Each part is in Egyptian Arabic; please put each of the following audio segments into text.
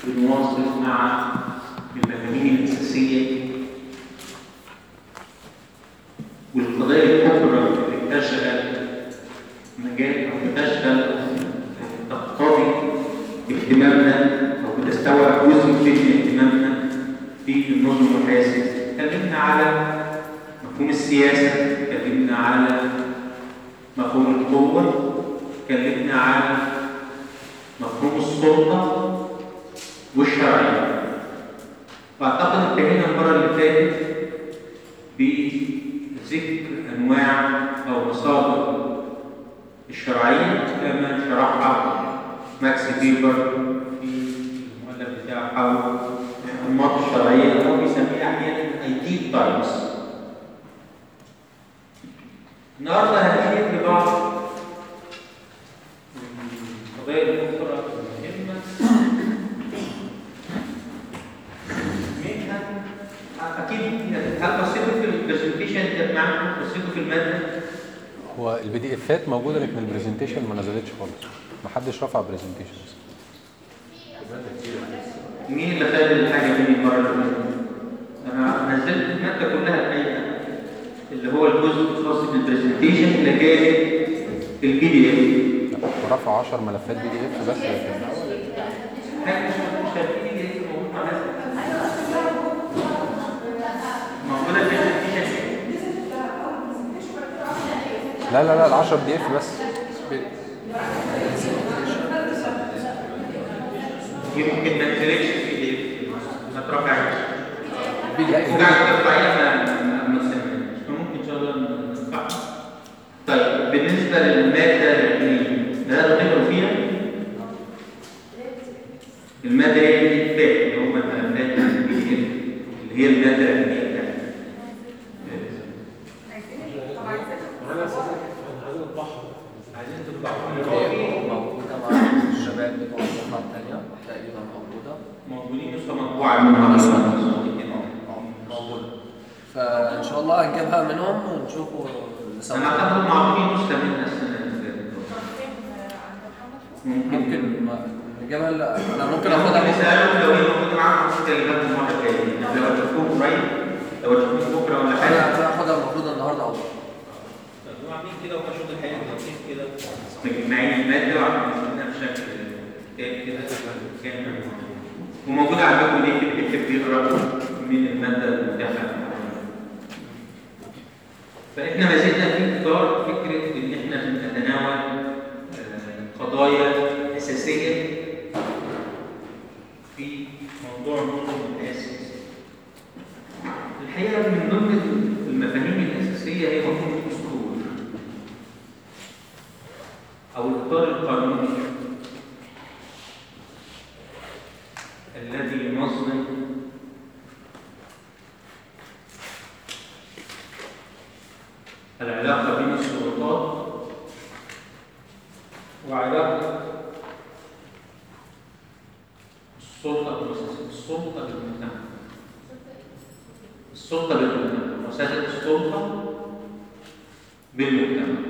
بنواصل مع المفاهيم الأساسية والقضايا الكبرى اللي بتشغل مجال أو بتشغل تقتضي اهتمامنا أو بتستوعب جزء من اهتمامنا في النظم والحاسب اتكلمنا على مفهوم السياسة اتكلمنا على مفهوم القوة اتكلمنا على مفهوم السلطة والشرعية واعتقد انتهينا المرة اللي فاتت بذكر أنواع أو مصادر الشرعية كما شرحها ماكس فيبر في المؤلف بتاعه حول أنماط الشرعية أو بيسميها أحيانا أيديل تايمز النهارده هنشير لبعض القضايا الأخرى المهمة منها أكيد هل بصيتوا في البرزنتيشن اللي معاكم بصيتوا في المادة؟ هو البي دي افات موجوده لكن البرزنتيشن ما نزلتش خالص ما حدش رفع برزنتيشن مين اللي خد الحاجة مني المرة اللي فاتت؟ أنا نزلت المادة كلها الحقيقة اللي هو الجزء الخاص بالبرزنتيشن اللي كانت في البي دي اف ورفع 10 ملفات بي دي اف بس لكن حاجة مش مش هتيجي دي اف موجود مع ناس موجودة البرزنتيشن لا لا لا ال 10 بي دي اف بس يمكن ما تنزلش في دي اف ما ترفعش لا وقاعد ترفعيها ما ما ما تسمعش ممكن ان شاء الله نرفعها طيب بالنسبة للمادة العلمية ده هتقروا فيها المادة هي الإثبات اللي هم الملفات البي دي اف اللي هي المادة العلمية بتاعتنا عايزين تطبعوا موجودة مع الشباب بتوع الصفحة التانية تقريبا موجودة موجودين نسخة مطبوعة منها موجودة فإن شاء الله هنجيبها منهم ونشوفوا أنا أعتقد معطيين نسخة منها السنة اللي فاتت ممكن ممكن ما- نجيبها لا أنا ممكن ممكن آخدها نسألهم لو هي موجودة معاهم ممكن تجيبها المرة الجاية لو تشوفوه قريب لو تشوفوه بكرة ولا حاجة أنا أنا هاخدها المفروض النهاردة أو بكرة. طب عاملين كده ومشهود الحقيقة لطيف كده مجمعين المادة وعاملينها بشكل كتاب كده كامل وموجود عندكم دي اللي بيكتب بيقرا من المادة المتاحة فإحنا ما زلنا في إطار فكرة إن إحنا بنتناول آه، قضايا أساسية في موضوع النظم الأساسي الحقيقة من ضمن المفاهيم الأساسية هي مفهوم الدستور أو الإطار القانوني الذي ينظم العلاقة بين السلطات وعلاقة السلطة بمؤسسة السلطة بالمجتمع السلطة بالمجتمع مؤسسة السلطة بالمجتمع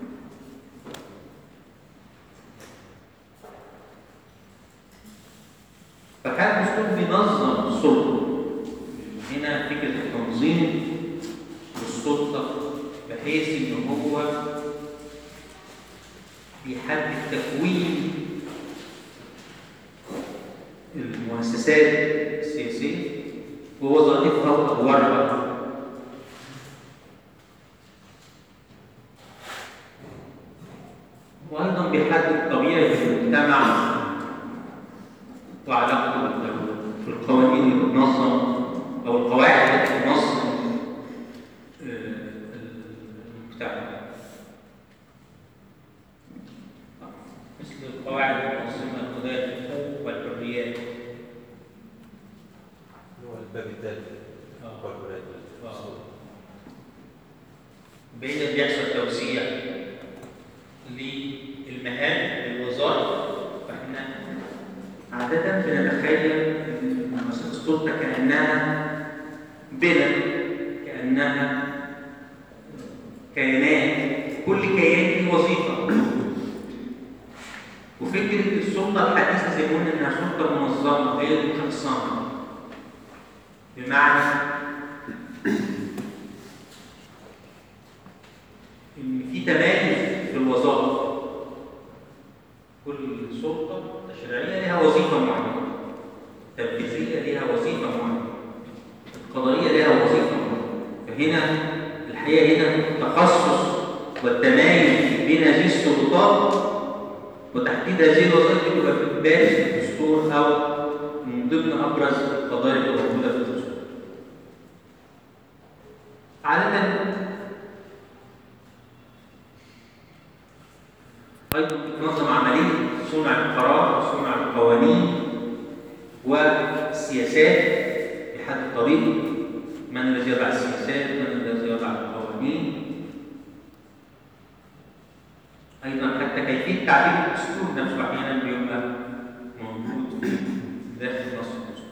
فكان الدستور بينظم السلطة هنا فكرة التنظيم للسلطة بحيث إن هو بيحدد تكوين المؤسسات السياسية ووظائفها وأدوارها وأيضا بيحدد طبيعة المجتمع وعلاقته بالدولة في القوانين اللي بتنظم أو القواعد التي تنظم آه، المجتمع مثل القواعد المنظمة لقضايا الحقوق والحريات هو الباب الثالث آه. والولايات آه. بين بيحصل توسيع للمهام للوظائف فاحنا عادة بنتخيل ان مؤسسة السلطة كأنها بلد كأنها كيانات كل كيان له وظيفة وفكرة السلطة السلطة الحديثة زي ما قلنا إنها سلطة منظمة غير مشخصنة بمعنى إن في تمايز في الوظائف كل سلطة تشريعية لها وظيفة معينة تنفيذية لها وظيفة معينة القضائية لها وظيفة معينة فهنا الحقيقة هنا التخصص والتمايز بين هذه السلطات وتحديد هذه الوظائف بتبقى في بارز في الدستور أو من ضمن أبرز القضايا اللي موجودة في الدستور. عادة أيضا تنظم عملية صنع القرار وصنع القوانين والسياسات بحد الطريق من الذي يضع السياسات من الذي يضع القوانين ايضا حتى كيفيه تعديل الدستور نفسه احيانا بيبقى موجود في داخل نص الدستور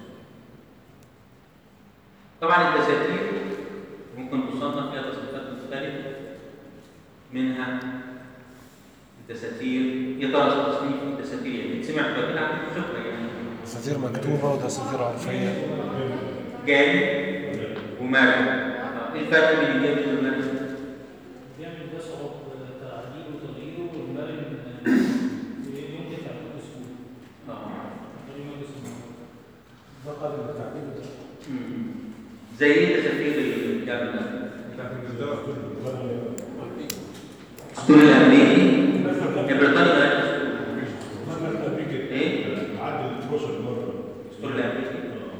طبعا الدساتير ممكن تصنف فيها تصنيفات مختلفه منها الدساتير يا ترى تصنيف الدساتير يعني سمعت قبل عن الفقه يعني دساتير مكتوبة ودساتير عرفية جامد ومرن ايه الفرق بين الجامد والمرن؟ بيعمل ده صعب تعديله وتغييره والمرن ينتفع بسهولة اه غير مجلس النواب. ده قابل للتعديل وده مم. زي ايه تسافير الجامد ده؟ الدستور الامريكي يا بريطانيا غير الدستور ايه؟ الدستور الامريكي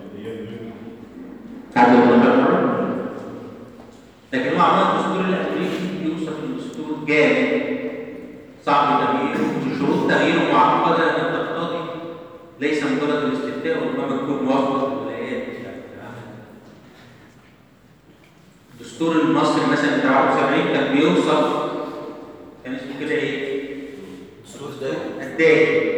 عدد 12 مره لكن هو عمل الدستور الامريكي يوصف الدستور جامد صعب تغييره وشروط تغييره معقده ان تقتضي ليس مجرد الاستفتاء وربما تكون موافقه الولايات الدستور المصري مثلا بتاع 71 كان بيوصف كان اسمه كده ايه؟ الدستور ده الدائم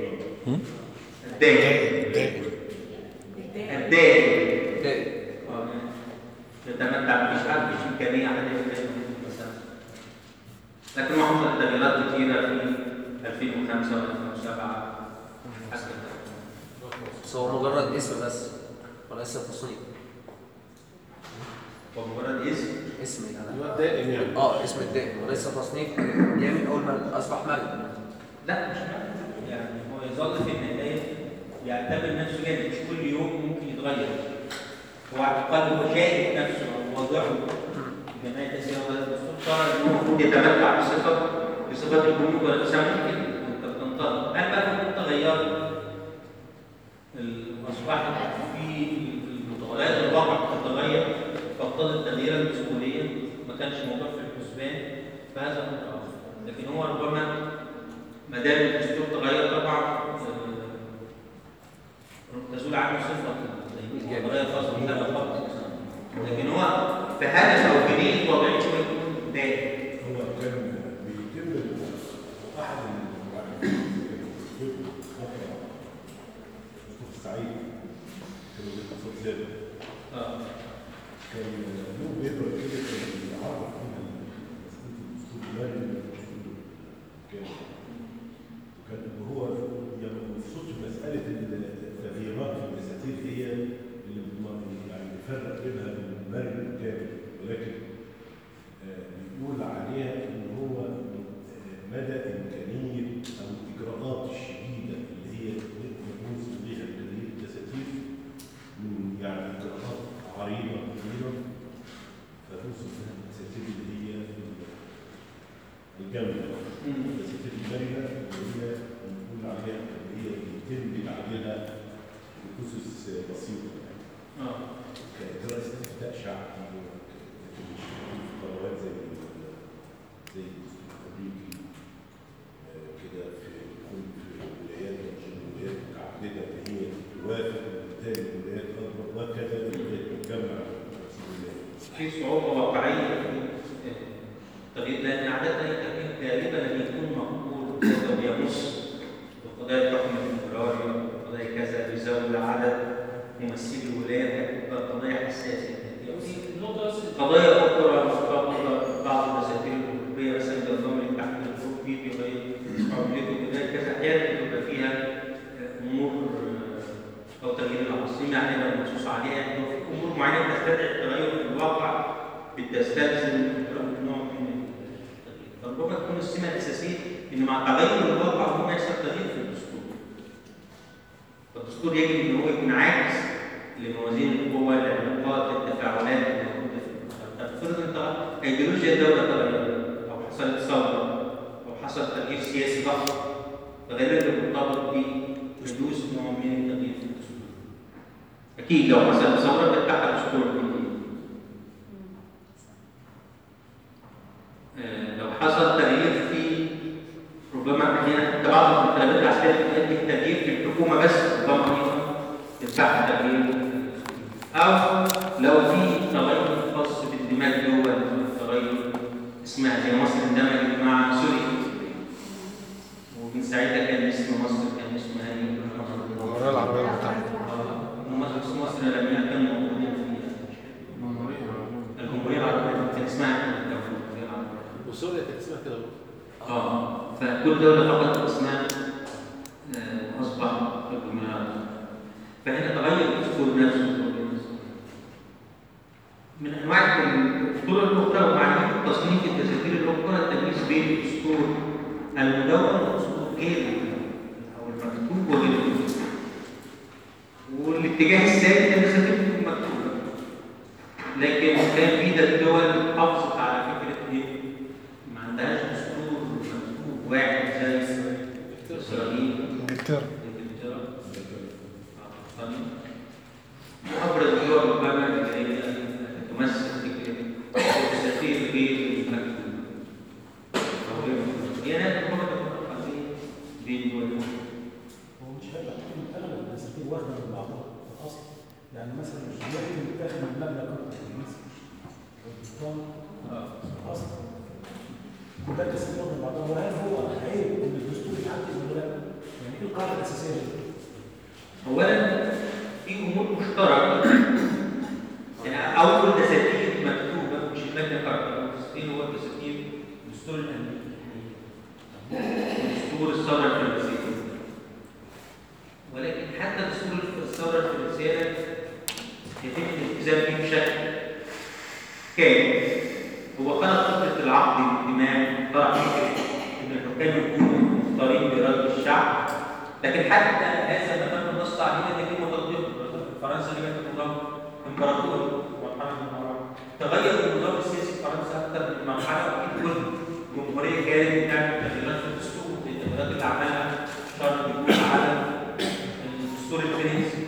الدائم دائم الدائم ده يتمتع مفيش حد مفيش امكانيه على مثلا لكن هو حصل تغييرات كتيره في 2005 و2007 حسب بس هو مجرد اسم بس وليس تصنيف هو مجرد اسم اسم يعني هو دائم يعني اه اسم الدائم وليس تصنيف جامد اول ما اصبح ملك لا مش معنى. يعني هو يظل في النهايه يعتبر نفسه جامد مش كل يوم ممكن يتغير هو اعتقاده هو شايف نفسه او وضعه جمعيه تسيير هذا الدستور صار ان هو المفروض يتمتع بصفه بصفه الجنود والانسان ممكن انت بتنطلق هل بقى المفروض تغير اصبحت في المتغيرات الواقع بتتغير فاقتضت تغييرا بسهوليا ما كانش موضوع في الحسبان فهذا امر اخر لكن هو ربما ما دام الدستور تغير طبعا آه، تزول عنه صفه تغير خاصه بهذا فقط لكن هو في هدف او في نيه وضعيه هو يكون دائم هو كان بيتم احد مصطفى السعيد كان الاقتصاد زاد اه كان له بيبر كده كان بيعرف فيها مسألة الدستور المالي كان وكان هو يعني ما يقصدش مسألة التغييرات في الدساتير هي اللي بتم- يعني بيفرق بينها وبين المالي والكامل ولكن آه، بيقول عليها ان هو آه، مدى امكانيه او الاجراءات الشديده اللي هي نقدر نوصل بها لتغيير الدساتير من يعني اجراءات عريضه كبيره فتوصل بها الدساتير اللي هي الجامده الدساتير المرنه اللي هي بنقول عليها اللي هي بيتم عليها بأسس بسيطه يعني. اه كإجراء استفتاء شعبي لكن مش في قرارات زي زي الدستور الأمريكي آه، كده في يكون في ولايات عشان ولايات متعددة اللي هي توافق وبالتالي الولايات أكبر وكذا الولايات تتجمع في الولايات. في صعوبة واقعية في التغيير لأن عادة التغيير غالبا لم يكون مقبول هذا بيمس بقضايا الحكم الفدرالي وقضايا كذا بيزود عدد ممثلي الولايات هتبقى قضايا حساسة النقطة بس قضايا أخرى مرتبطة بعض الدساتير الأوروبية مثلا زي النظام التحكيم الأوروبي بغير حريته وغير كذا أحيانا بتبقى فيها او تغيير العاصمه يعني لو منصوص عليها انه في امور معينه تستدعي التغير في الواقع بتستلزم إجراء نوع من التغيير فربما تكون السمه الاساسيه ان مع تغير الواقع هو يحصل تغيير في الدستور فالدستور يجب ان هو يكون عاكس لموازين القوى العلاقات التفاعلات الموجوده في المجتمع طب افرض انت ايديولوجيا الدوله تغيرت او حصلت ثوره او حصل تغيير سياسي ضخم فده لازم مرتبط بحدوث نوع من التغيير في الدستور اكيد لو حصلت ثوره بتتحد دستور جديد آه، لو حصل تغيير في ربما احيانا حتى بعض الانقلابات العسكريه بتؤدي التغيير في الحكومه بس ربما ايضا يتبع تغيير او لو في تغير خاص باندماج دول تغير اسمها زي مصر اندمجت مع سوريا ومن ساعتها كان اسم مصر كان اسمها ايه؟ الجمهورية العربية المتحدة مصر اسم مصر لم يكن موجودا في الجمهوريه العربيه كان اسمها كده الجمهوريه العربيه وسوريا كانت اسمها كده برضه اه فكل دولة فقط اسمها آه، أصبح الجمهورية العربية فهنا تغير الدستور نفسه من أنواع الدستور الأخرى ومعايير تصنيف الدساتير الأخرى التمييز بين الدستور المدون والدستور غير أو المكتوب وغير المكتوب والاتجاه الثاني ان الدساتير تكون مكتوبة لكن كان في دول حافظت على فكرة إيه؟ ما عندهاش دستور مكتوب واحد زي اسرائيل انجلترا انجلترا بريطانيا وابرز الدول ربما اللي هي تمثل فكره الدساتير غير المكتوب او غير المكتوب هي نادي ربما تكون قضيه بين دول هو مش هيبقى تكون اغلب الدساتير واخده من بعضها في الاصل يعني مثلا مش هي بتاخد من مبنى كتب مثلا بريطانيا اصلا كلها الدساتير واخده من بعضها وهل هو عيب ان الدستور يعدي ولا لا؟ يعني ايه القاعده الاساسيه دي؟ اولا في امور مشتركه يعني اول دساتير مكتوبه مش الماده كارتا الدستور هو الدساتير الدستور الامريكي دستور الثوره الفرنسيه ولكن حتى دستور الثوره الفرنسيه يتم الالتزام به بشكل كامل هو خلق فكره العقد الائتماني طرح فكره ان الحكام يكونوا مختارين باراده الشعب لكن حتى هذا ما تم النص عليه ان يتم تطبيقه فرنسا اللي كانت نظام امبراطوري مرحله من المراحل تغير النظام السياسي في فرنسا اكثر من مرحله واكيد كل جمهوريه كانت بتعمل تغييرات في الدستور التغييرات اللي عملها شرط يكون على الدستور الفرنسي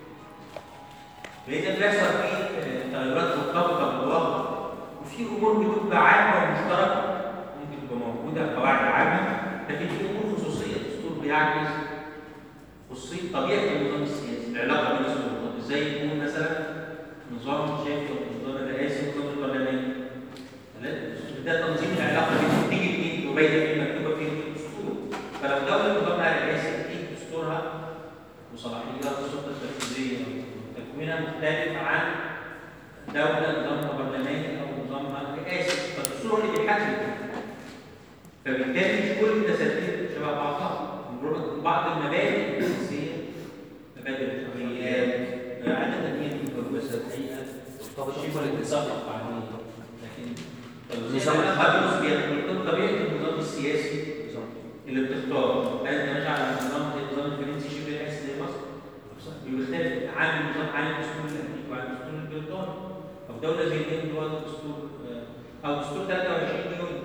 فاذا بيحصل فيه آه، تغيرات مرتبطه بالواقع وفي امور بتبقى عامه ومشتركه ممكن تبقى موجوده قواعد عامه لكن في امور خصوصيه الدستور بيعكس خصوصيه طبيعه النظام السياسي العلاقه بين السلطات ازاي يكون مثلا نظام شايف النظام الرئاسي والنظام البرلماني ده تنظيم العلاقه بين تيجي اثنين وبين اللي مكتوبه فيه في الدستور فلو دوله نظامها رئاسي اكيد دستورها وصلاحيات السلطه التنفيذيه تكوينها مختلف عن دوله نظامها برلماني او نظامها رئاسي فالدستور هو اللي بيحدد فبالتالي مش كل الدساتير شبه بعضها مجرد بعض المبادئ الاساسيه مبادئ الحريات عاده هي المتوسطه الحقيقه شبه الاتفاق عليه لكن النظام الخبيث بيكون طبيعه النظام السياسي اللي بتختاره هل انت ماشي على النظام زي النظام الفرنسي شبه رئاسي زي مصر بيختلف عن النظام عن الدستور الامريكي وعن الدستور البريطاني او دوله زي الهند وهذا الدستور آه، او دستور 23 يونيو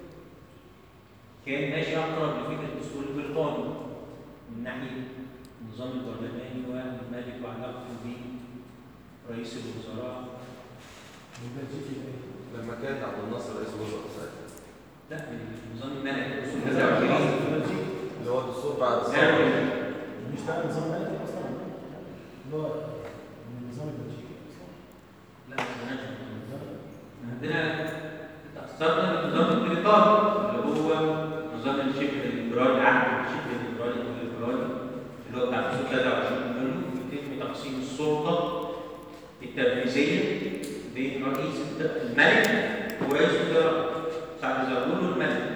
كان ماشي اقرب لفكره الدستور البريطاني من ناحيه النظام البرلماني والملك وعلاقته برئيس الوزراء والبلجيكي ايه؟ لما كان عبد الناصر رئيس وزراء ساعتها لا النظام الملكي الدستور البلجيكي اللي هو الدستور بعد الثوره 23 مش ده نظام ملكي اصلا اللي هو من النظام البلجيكي اصلا لا مالناش عندنا تأثرنا بالنظام البريطاني اللي هو نظام الشبه الليبرالي عهد الشبه الليبرالي او الليبرالي اللي هو بتاع دستور 23 يونيو يتم تقسيم السلطه التنفيذيه بين رئيس الملك ورئيس الوزراء ساعة زغلول الملك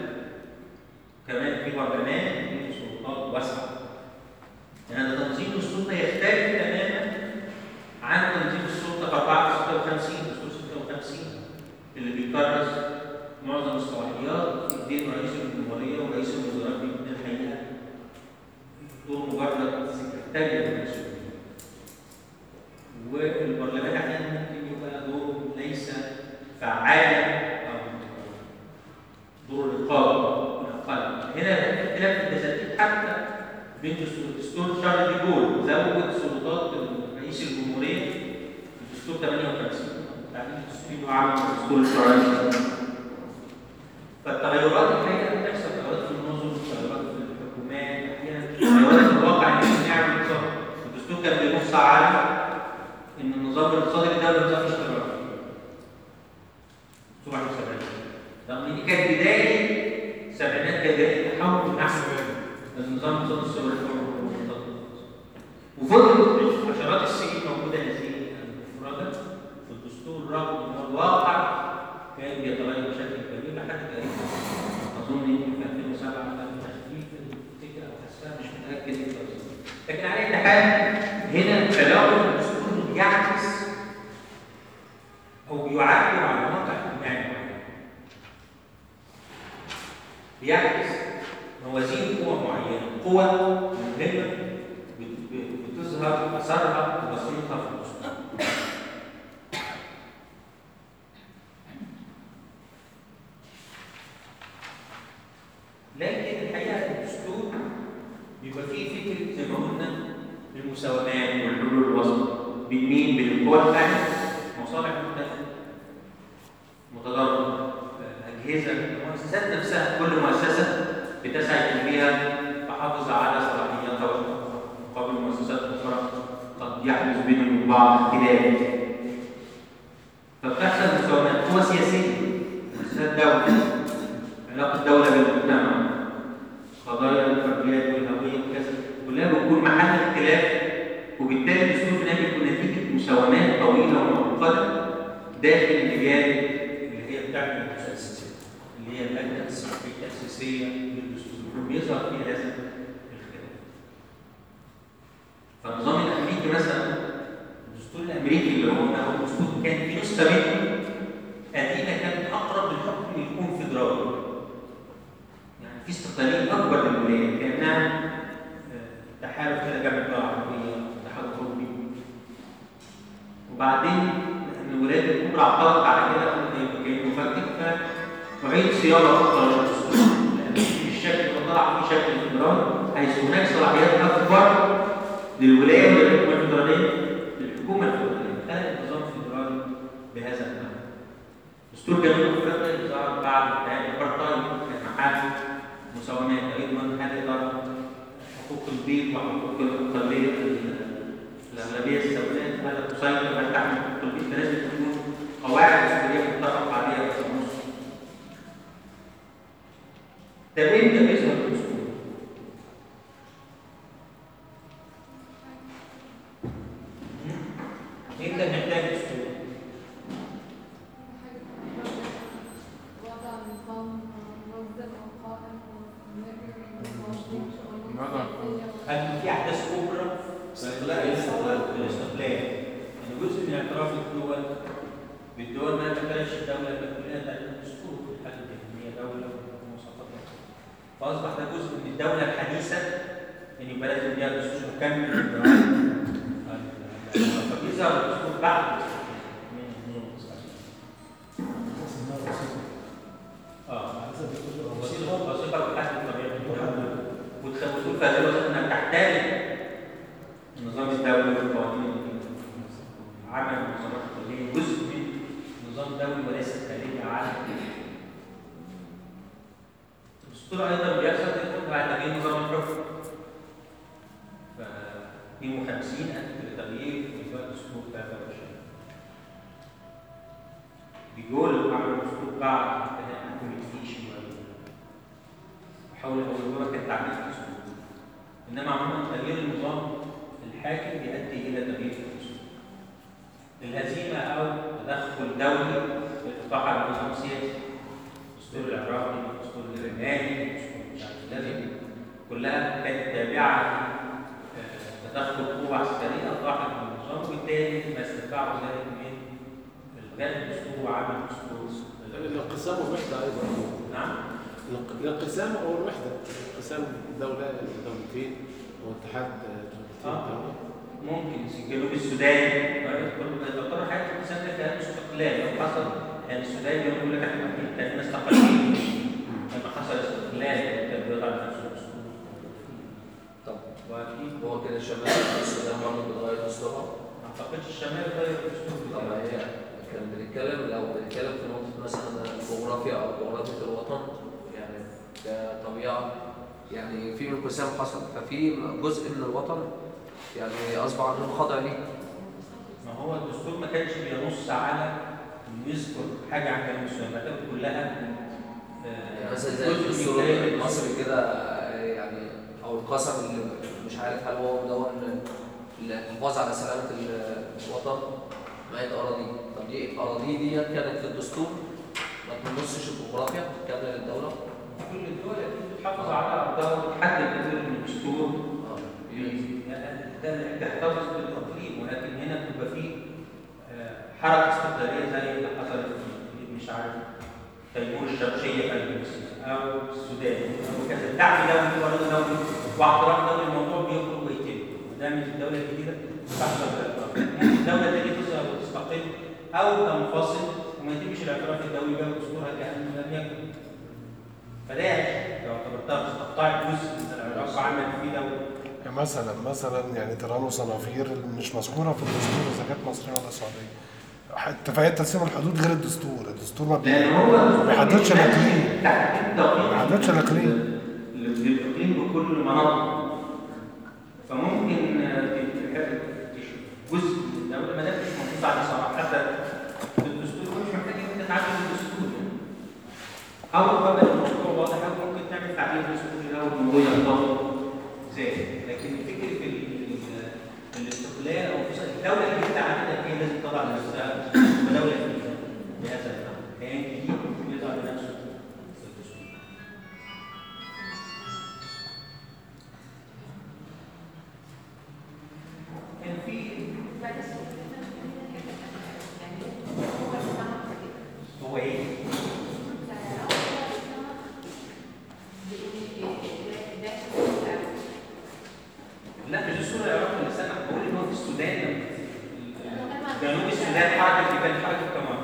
كمان في برلمان في سلطات واسعه يعني هذا تنظيم السلطه يختلف تماما زود سلطات رئيس الجمهوريه في الدستور 58 التعديل الدستوري اللي هو عمل الدستور الفرنسي فالتغيرات الحقيقه بتحصل تغيرات في النظم تغيرات في الحكومات احيانا تغيرات في الواقع ان احنا نعمل نظام الدستور كان بينص على ان النظام الاقتصادي ده نظام اشتراكي دستور 71 رغم ان دي كانت بدايه السبعينات كانت بدايه التحول من احسن النظام الاقتصادي السوري وفضلت عشرات السنين موجوده هذه المفردة في الدستور رغم ان الواقع كان بيتغير بشكل كبير لحد تقريبا اظن يمكن في 2007 كان تخفيف الفكره او حسها مش متاكد إيه بالظبط. لكن على اي حال هنا علاقه الدستور بيعكس او بيعبر عن واقع اجتماعي معين. بيعكس موازين قوى معينه، قوى مهمه بت- بت- بتظهر اثرها وبصمتها في الدستور. لكن الحقيقه الدستور بيبقى فيه فكره زي ما قلنا المساومات والحلول الوسط بين مين؟ بين القوى الثانيه مصالح مختلفه متضاربه اجهزه المؤسسات نفسها كل مؤسسه بتسعى يكون فيها تحافظ على صلاحياتها مقابل مؤسسات اخرى قد يحدث بينهم وبين بعض اختلاف فبتحصل مساومات قوى سياسيه مؤسسات دوله علاقه الدوله بالمجتمع قضايا الفرديات والهويه وكذا كلها بتكون محل اختلاف وبالتالي الدستور في النهايه بيكون نتيجه مساومات طويله ومعقده داخل اللجان اللي هي بتاعت المؤسسات اللي هي اللجنه التاسيسيه للدستور بيظهر فيها هذا الاختلاف. فالنظام الامريكي مثلا الدستور الامريكي اللي هو هو الدستور كان في نسخه منه قديمه كانت اقرب للحكم يكون فيدرالي. يعني في استقلاليه اكبر للولايات كانها آه، تحالف كده جامعه الدول العربيه الاتحاد الاوروبي وبعدين لان الولايات الكبرى اعترضت على كده قالت هيبقى كانه مفكك فأعيد صياغه اخرى للدستور لان في الشكل اللي طلع فيه شكل فيدرالي حيث هناك صلاحيات اكبر للولايه ولا للحكومه الفيدراليه؟ للحكومه الفيدراليه خلق نظام فيدرالي بهذا المعنى دستور جنوب افريقيا اللي ظهر بعد انتهاء الابرتايد كان محل مساومات ايضا هذا اداره حقوق البيض وحقوق الاقليه الاغلبيه السوداء هذا تسيطر هل تحمل حقوق البيض فلازم تكون قواعد دستوريه متفق عليها في النص طب امتى بيظهر الدستور؟ امتى بنحتاج دستور؟ وضع نظام منظم وقائم وضع- هل في احداث كبرى استقلال استقلال الاستقلال يعني جزء من اعتراف الدول بالدول ما تبقاش الدوله يبقى كلها تعمل دستور في الحاله دي ان هي دوله ومواصفات فاصبح ده جزء من الدوله الحديثه ان يبقى لازم ليها دستور مكمل فبيظهر الدستور بعد من النظام اسمها وثيقة. اه على حسب الدستور وثيقه وثيقه بتحدد طبيعه الدوله وحدد. وتقول في هذه الوثيقه انها تحترم النظام الدولي والقوانين عمل المنظمات الدوليه جزء من نظام دولي وليس خارجي على الدستور ايضا بيحصل يكون بعد تغيير نظام الحكم ف 52 ألف تغيير في إجراء الدستور 23 بيقول عمل الدستور بعد انتهاء حكومة فيشي وحاول أول مرة كان تعديل الدستور إنما عموما تغيير النظام الحاكم بيؤدي إلى تغيير الدستور الهزيمة أو تدخل دولي في الإطلاق على نظام سياسي الدستور العراقي الدستور اليوناني الدستور مش عارف الذي كلها كانت تابعة آه، تدخل قوة عسكرية أطاحت بالنظام وبالتالي ما استدفعه ذلك من إلغاء الدستور وعمل دستور الانقسام والوحدة أيضا نعم الانق- الانقسام أو الوحدة انقسام دولة دولتين واتحاد دولتين آه. دولة. ممكن جنوب السودان كل دكتور حاجه الانسان ده كان استقلال لو حصل يعني السودان يقول لك احنا كنا استقلالين لما حصل استقلال كان بيضع نفسه دستور طب واكيد هو كده الشباب اعتقدش الشمال غير الدستور طب ما بتاعه هي كان بنتكلم لو بنتكلم في نقطة مثلا الجغرافيا أو جغرافية الوطن يعني كطبيعة يعني في انقسام حصل ففي جزء من الوطن يعني أصبح عنه خاضع ليه ما هو الدستور ما كانش بينص على إنه يذكر حاجه عن كلام المسلمين كانت كلها آه، يعني مثلا زي جزء من الدستور كلام المصري كده يعني أو القسم اللي مش عارف هل هو مدون الحفاظ على سلامة الوطن معية أراضي طب دي الأراضي دي كانت في الدستور ما تنصش الجغرافيا كاملة للدولة كل الدول اكيد بتحافظ على ارضها وتحدد كتير من الدستور ده تحتفظ بالاقليم ولكن هنا بيبقى فيه آه، حركه استقلاليه زي اللي حصلت في مش عارف تيمور الشرقيه في المكسيك او السودان او كذا الدعم دولي ورد دولي واعتراف دولي الموضوع بيخرج ويتم وده من الدوله الجديده تحصل بالاعتراف ممكن الدوله تانية تظهر وتستقل او تنفصل وما يتمش الاعتراف الدولي بها ودستورها كانه لم يكن فده يعني لو اعتبرتها تقطع جزء من العراق وعمل فيه دوله يعني مثلا مثلا يعني تيران وصنافير مش مذكوره في الدستور اذا كانت مصريه ولا سعوديه اتفاقيات تقسيم الحدود غير الدستور الدستور ما بي- لان هو ما بيحددش الاقليم تحديد دقيق ما بيحددش الاقليم للاقليم بكل المناطق فممكن آه، تتحدد جزء من الدوله ما دام مش موجود عليه صراحه حتى في الدستور مش محتاج ان انت تعدل الدستور يعني او قبل الموضوع واضح أوي ممكن تعمل تعديل دستوري لو الموضوع ينضبط زي لكن فكره ال- ال- الاستقلال او الدوله اللي انت عاملها هي لازم تضع لنفسها دوله جديده بهذا النوع كيان جديد يضع لنفسه في الدستور كان في معلش يعني هو السمع كده هو ايه؟ لا مش الدستور العراقي اللي سمح بقول ان هو في السودان جنوب السودان حركه اللي كانت حركه كمان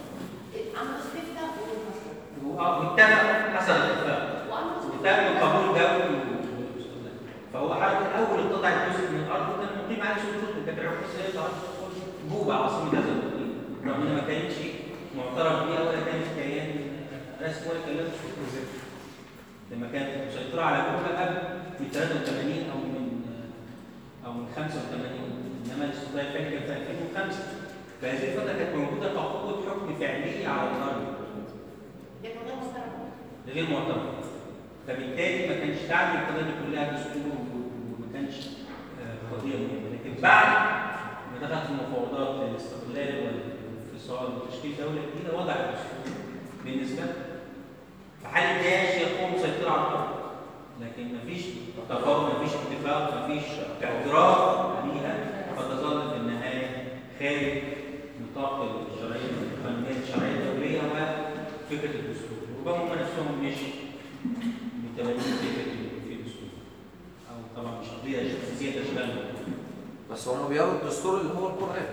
اه واتفق حصل اتفاق وتم قبول دولي فهو حركه اول اتضع جزء من الارض وكان مقيم عليه سلطته كانت العراق السياسيه جوبا عاصمه هذا الاقليم رغم انها ما كانتش معترف بيها ولا كانت كيان رسمي ولا كان لها سلطه ذاتيه لما كانت مسيطره على جوبا قبل من 83 او من او من 85 انما الاستقلال الفعلي كان في 2005 فهذه الفتره كانت موجوده كقوه حكم فعليه على الارض غير معترف فبالتالي ما كانش تعمل القضيه دي كلها دستور وما كانش آه، قضيه مهمه لكن بعد ما دخلت المفاوضات للاستقلال والانفصال وتشكيل دوله جديده وضع الدستور بالنسبه له في حاله داعش يقوم مسيطر على الارض لكن ما فيش تفاوض ما فيش اتفاق ما فيش اعتراف بيها فتظل في النهايه خارج نطاق الشرعيه القانونيه الشرعيه الدوليه وفكره الدستور ربما هم نفسهم مش متبنين فكره إن في دستور او طبعا مش قضيه شخصيه تشغلهم بس هم بيروا الدستور اللي هو القرآن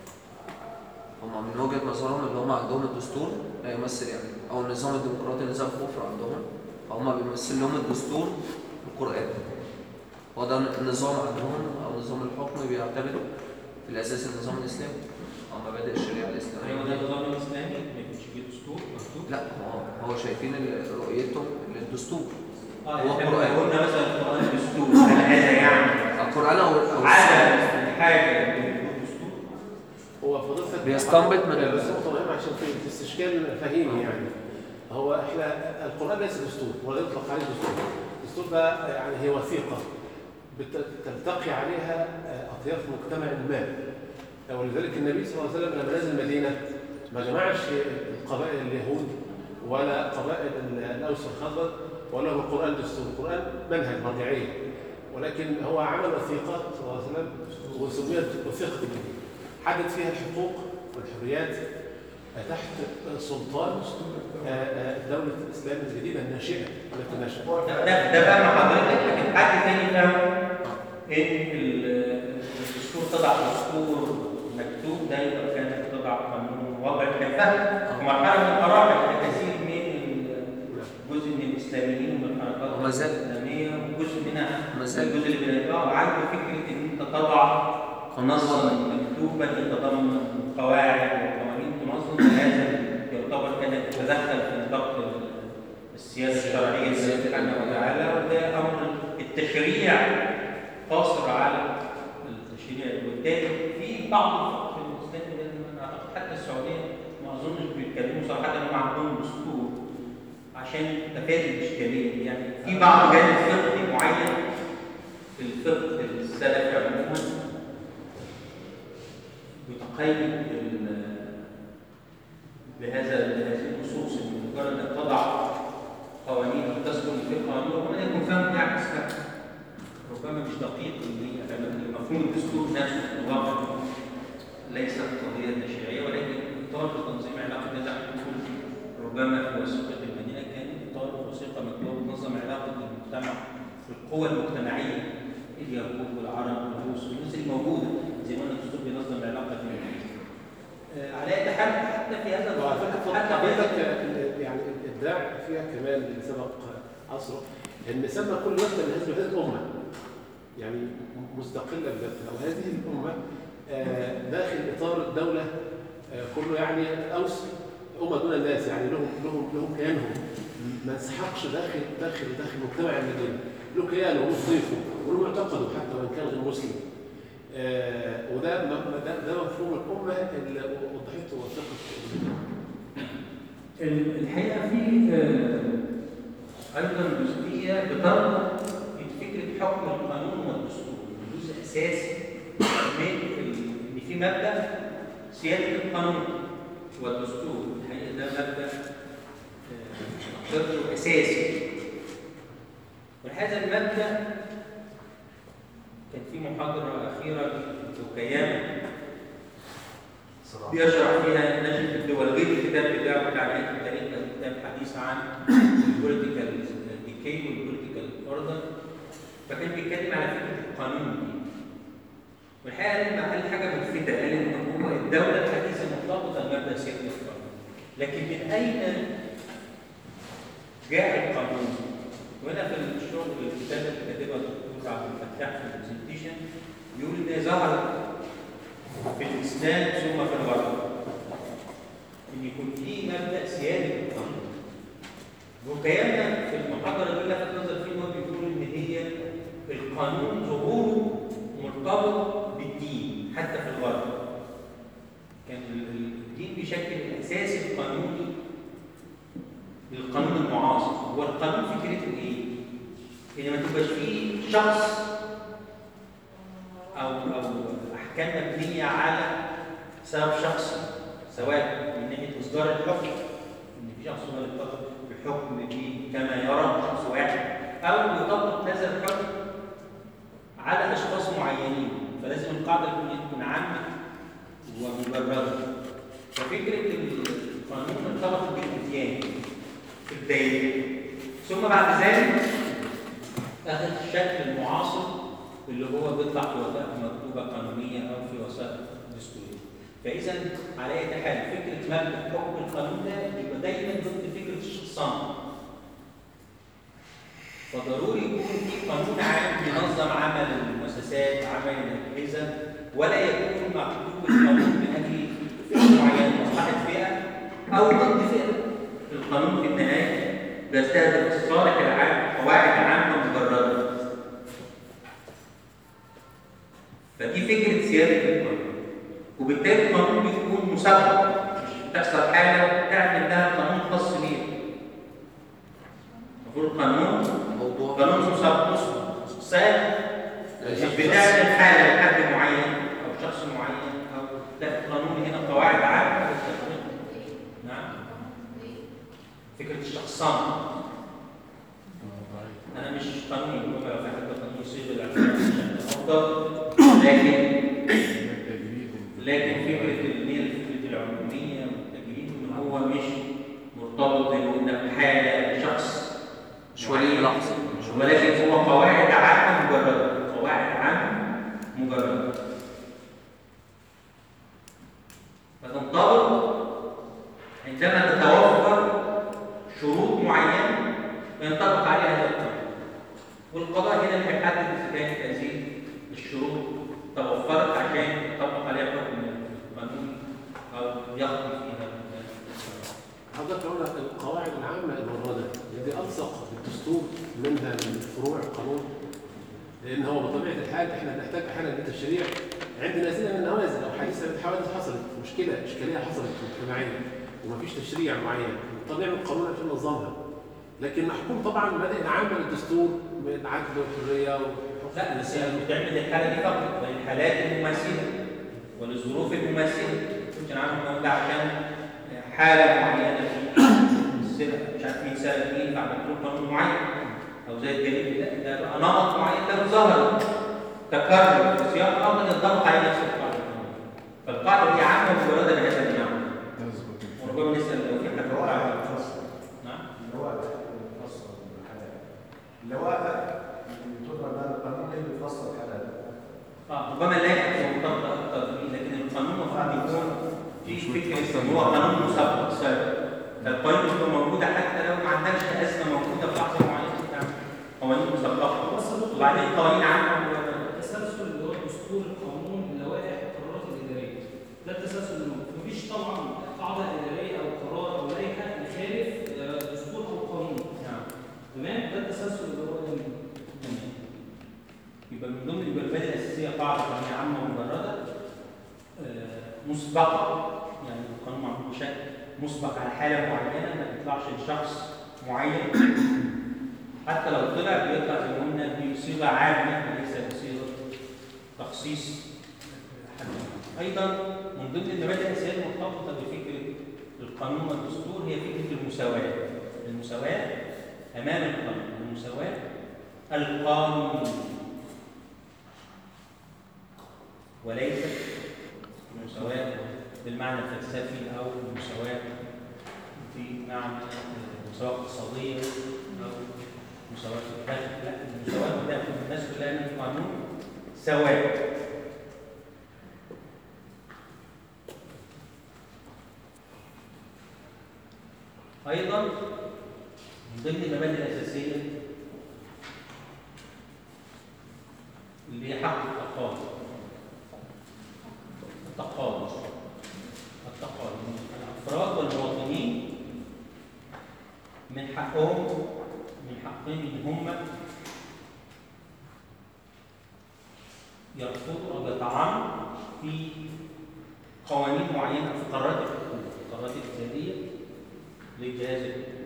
هم من وجهة نظرهم اللي هم عندهم الدستور لا يمثل يعني أو النظام الديمقراطي نظام كفر عندهم فهم بيمثل لهم الدستور القرآن هو ده النظام عندهم أو نظام الحكم بيعتمد في الأساس النظام الإسلامي أو مبادئ الشريعة ايوه ده الإسلامية النظام الاسلامي ما يكونش فيه دستور مكتوب لا هو هو شايفين ال- رؤيتهم للدستور اه هو يعني القرآن. لو قلنا مثلا القران دستور هل هذا يعني القرآن أو أو عدم حاجه دستور هو فضيلتك بيستنبط من ال- بس نقطة مهمة عشان في استشكال فهيمي يعني هو احنا القرآن ليس دستور ولا يطلق عليه دستور الدستور ده يعني هي وثيقة بت- تلتقي عليها أطياف مجتمع ما ولذلك النبي صلى الله عليه وسلم لما نزل المدينة ما جمعش قبائل اليهود ولا قبائل الأوس والخزرج ولا هو القرآن دستور القرآن منهج مرجعية ولكن هو عمل وثيقة صلى الله عليه وسلم وسميت وثيقة الدين حدد فيها الحقوق والحريات تحت سلطان آه، آه، دولة الإسلام الجديدة الناشئة التي نشأت ده ده ده بقى مع حضرتك لكن حد تاني فاهم ان ال- الدستور تضع دستور مكتوب ده يبقى كانت تضع قانون وضع كان فهم مرحله من المراحل كثير من ال- جزء من الاسلاميين ومن الحركات وما زال. الاسلاميه وجزء منها وما زال. الجزء اللي بيلاقيه عنده فكره ان انت تضع قانون نصا وضعي. مكتوبا يتضمن قواعد وقوانين تنظم هذا يعتبر كان يتدخل في نطاق السياسه الشرعيه لله سبحانه وتعالى وده امر التشريع قاصر على التشريع وبالتالي في بعض الفقه الاسلامي ده أنا أعتقد حتى السعوديه ما اظنش بيتكلموا صراحه ان هم عندهم دستور عشان تفادي الاشكاليه دي. يعني في بعض جانب فقهي معين في الفقه السلفي عموما بتقيد بال- بهذا بهذه النصوص ان مجرد انك تضع قوانين او تذكر في قانون ربما يكون فهم يعكس هذا ربما مش دقيق ان هي فعلا مفهوم الدستور نفسه في الواقع ليست قضيه تشريعيه ولكن اطار تنظيم علاقه النزاع الحكومي ربما في وثيقه المدينه كان اطار وثيقه مكتوبه بتنظم علاقه المجتمع القوى المجتمعيه اليهود والعرب والروس والناس الموجوده زي ما قلنا الدستور بينظم علاقه المجتمع. آه، على اي حال حتى في هذا وعلى فكره حتى في حضرتك هذا يعني الابداع فيها كمان اللي سبق عصره ان سمى كل وحده من هذه الوحدات امه يعني مستقله بذاتها وهذه الامه آه، داخل اطار الدوله آه، كله يعني اوس امه دون الناس يعني لهم لهم لهم كيانهم ما انسحقش داخل داخل داخل مجتمع المدينه له كيانه وله ضيفه وله معتقده حتى وان كان غير مسلم آه، وده م- ده, ده مفهوم الامه اللي وضحته وثقه ال- الحقيقه في آه، ايضا جزئيه بتربط في فكره حكم القانون والدستور جزء اساسي من ال- ان في مبدا سياده القانون والدستور الحقيقه ده مبدا آه، نقدره اساسي وهذا المبدا كان في محاضره اخيره لكيان بيشرح فيها نجم الدول غير الكتاب بتاعه بتاع نهايه التاريخ ده كتاب حديث عن البوليتيكال ديكي والبوليتيكال اوردر فكان بيتكلم على فكره القانون دي والحقيقه لما قال حاجه ملفته قال ان هو الدوله الحديثه مرتبطه بمبدا سياده القانون لكن من اين جاء القانون؟ وهنا في الشغل الكتاب اللي كاتبها الدكتور عبد الفتاح في البرزنتيشن بيقول ان ظهرت في الاسلام ثم في الغرب ان يكون في مبدا سياده القانون وكياننا في المحاضره دي لفت نظر فيه ان هو بيقول ان هي القانون ظهوره مرتبط بالدين حتى في الغرب كان ال- ال- الدين بيشكل الاساس القانوني للقانون المعاصر هو القانون فكرته ايه؟ ان ما تبقاش فيه شخص او او احكام مبنيه على سبب شخصي سواء من ناحيه اصدار الحكم ان في شخص هو اللي يطبق الحكم به كما يرى شخص واحد او يطبق هذا الحكم على اشخاص معينين فلازم القاعده الكليه تكون عامه ومبرره ففكره القانون ارتبطت بالاديان في الدائره ثم بعد ذلك اخذ الشكل المعاصر اللي هو بيطلع في وثائق مكتوبه قانونيه او في وثائق دستوريه. فاذا على اي حال فكره مبدا حكم القانون ده يبقى دايما ضد فكره الشخصان. فضروري يكون في قانون عام بينظم عمل المؤسسات، عمل الاجهزه ولا يكون مكتوب القانون من اجل فئه معينه مصلحه فئه او ضد فئه. القانون في النهايه بيستهدف الصالح العام قواعد عامه مجرده. فدي فكره سياده القانون وبالتالي القانون بيكون مسبق مش بتحصل حاجه تعمل لها قانون خاص بيها المفروض القانون موضوع قانون مسبق سابق مش بتعمل حاله لحد معين او شخص معين او لا القانون هنا قواعد عامه للتطبيق نعم فكره الشخصان انا مش قانوني ربما لو في حد قانوني يصيغ الاعتراف بشكل افضل لكن لكن فكره اللي هي فكره العموميه والتجريد ان هو مش مرتبط انه حاله شخص مش ولي لحظه ولكن هو قواعد عامه مجرده قواعد عامه مجرده فتنطبق عندما تتوفر شروط معينه ينطبق عليها هذا القانون والقضاء هنا اللي بيحدد اذا كانت هذه الشروط توفرت عشان الحال احنا بنحتاج احيانا للتشريع عند نازله من النوازل او حادثه حوادث حصلت مشكله اشكاليه حصلت مجتمعيه ومفيش تشريع معين نضطر نعمل قانون عشان ننظمها لكن محكوم طبعا بمبادئ عامه للدستور من العدل والحريه والحقوق لا بس هي بتعمل الحاله دي فقط للحالات المماثله وللظروف المماثله ممكن عامل ده عشان حاله معينه في السنه مش عارف مين سنه فيه فعملت له قانون معين او زي الدليل ده ده بقى نمط معين ده ظهر تكرر في سياق اخر ينطبق عليه نفس القاعده فالقاعده دي عامه مجرده بهذا النوع وربما نسال لو في حد واقع نعم اللواء تضرب هذا القانون اللي بيفصل الحالات اه ربما لا يكون مرتبط اكثر به لكن القانون المفروض يكون في فكره ان هو قانون مسبق سابق فالقوانين بتكون موجوده حتى لو ما عندكش ازمه موجوده في لحظه معينه بتعمل قوانين مسبقه وبعدين قوانين عامه التسلسل اللي هو دستور القانون اللوائح القرارات الاداريه ده التسلسل اللي موجود مفيش طبعا قاعده اداريه او قرار او لائحه يخالف آه، دستور او قانون نعم تمام ده التسلسل اللي هو ده تمام. يبقى من ضمن المبادئ الاساسيه قاعده قانونيه عامه مجرده آه، مسبقه يعني القانون معمول بشكل مسبق على حاله معينه ما بيطلعش لشخص معين حتى لو طلع بيطلع زي ما قلنا بصيغه عامه وليس بصيغه تخصيص حد ايضا من ضمن المبادئ الاساسيه المرتبطه بفكره القانون والدستور هي فكره المساواه المساواه امام القانون المساواه القانونيه وليس المساواه بالمعنى الفلسفي او المساواه في معنى مساواه اقتصاديه او مساواه في الدخل لا المساواه كلها في الناس كلها من القانون سواء ايضا من ضمن المبادئ الاساسيه اللي هي حق التقاضي التقاضي التقاضي الافراد والمواطنين من حقهم من حقهم ان هم يرفضوا او يطعنوا في قوانين معينه في قرارات الحكومه القرارات الاداريه للجهاز الحكومي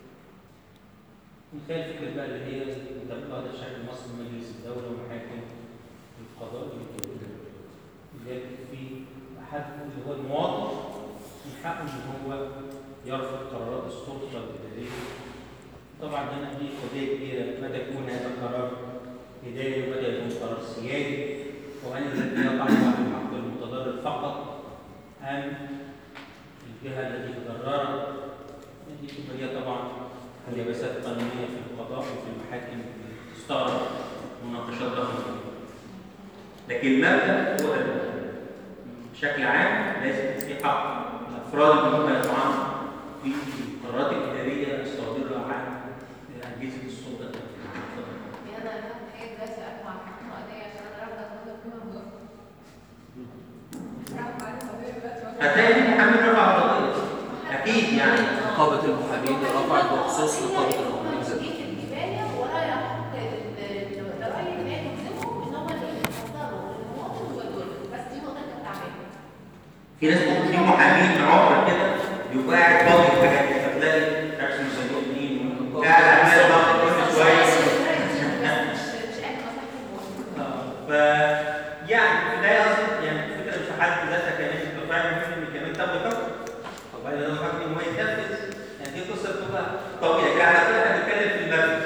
من خلال فكره بقى اللي هي مطبقه هذا الشكل المصري مجلس الدوله ومحاكم القضاء اللي اللي في حد اللي هو المواطن من حقه ان هو يرفض قرارات السلطه الاداريه طبعا هنا دي قضيه كبيره متى يكون هذا قرار اداري ومتى يكون قرار سيادي وهل الذي يقع على الحق المتضرر فقط ام الجهه التي تضررت دي تبقى هي طبعا اليابسات قانونيه في القضاء وفي المحاكم تستغرق مناقشات ضخمه لكن المبدا هو ده. بشكل عام لازم في حق الافراد ان هم يطعنوا في القرارات الاداريه الصادره عن اجهزه السلطه اتفضل. يعني انا هاخد حاجه دلوقتي ارفع محكمه قضيه عشان انا رافضه ان انا اكون موظفه رافعه عليه قضيه دلوقتي هتلاقي في محامي رفع قضيه اكيد يعني نقابة المحامين رفعت بخصوص نقابة المحامين ذات دي الكفايه ورايا حق الرأي اللي هي تلزمهم ان هم اللي يفضلوا المواطن والدولة بس دي نقطه كانت تعبانه في ناس ممكن في محامين عمر كده يبقى قاعد فاضي في حاجات كده فتلاقي عكس مسؤولين مين قاعد عمال ضغط كل شويه ف يعني في البدايه اصلا يعني الفكره مش في حد ذاتها كمان انت فاهم مهم كمان تاخد حكم طب بعد لو حكم ان هو يتنفذ يعني دي قصه بتبقى طويله كده على كده احنا بنتكلم في المبدا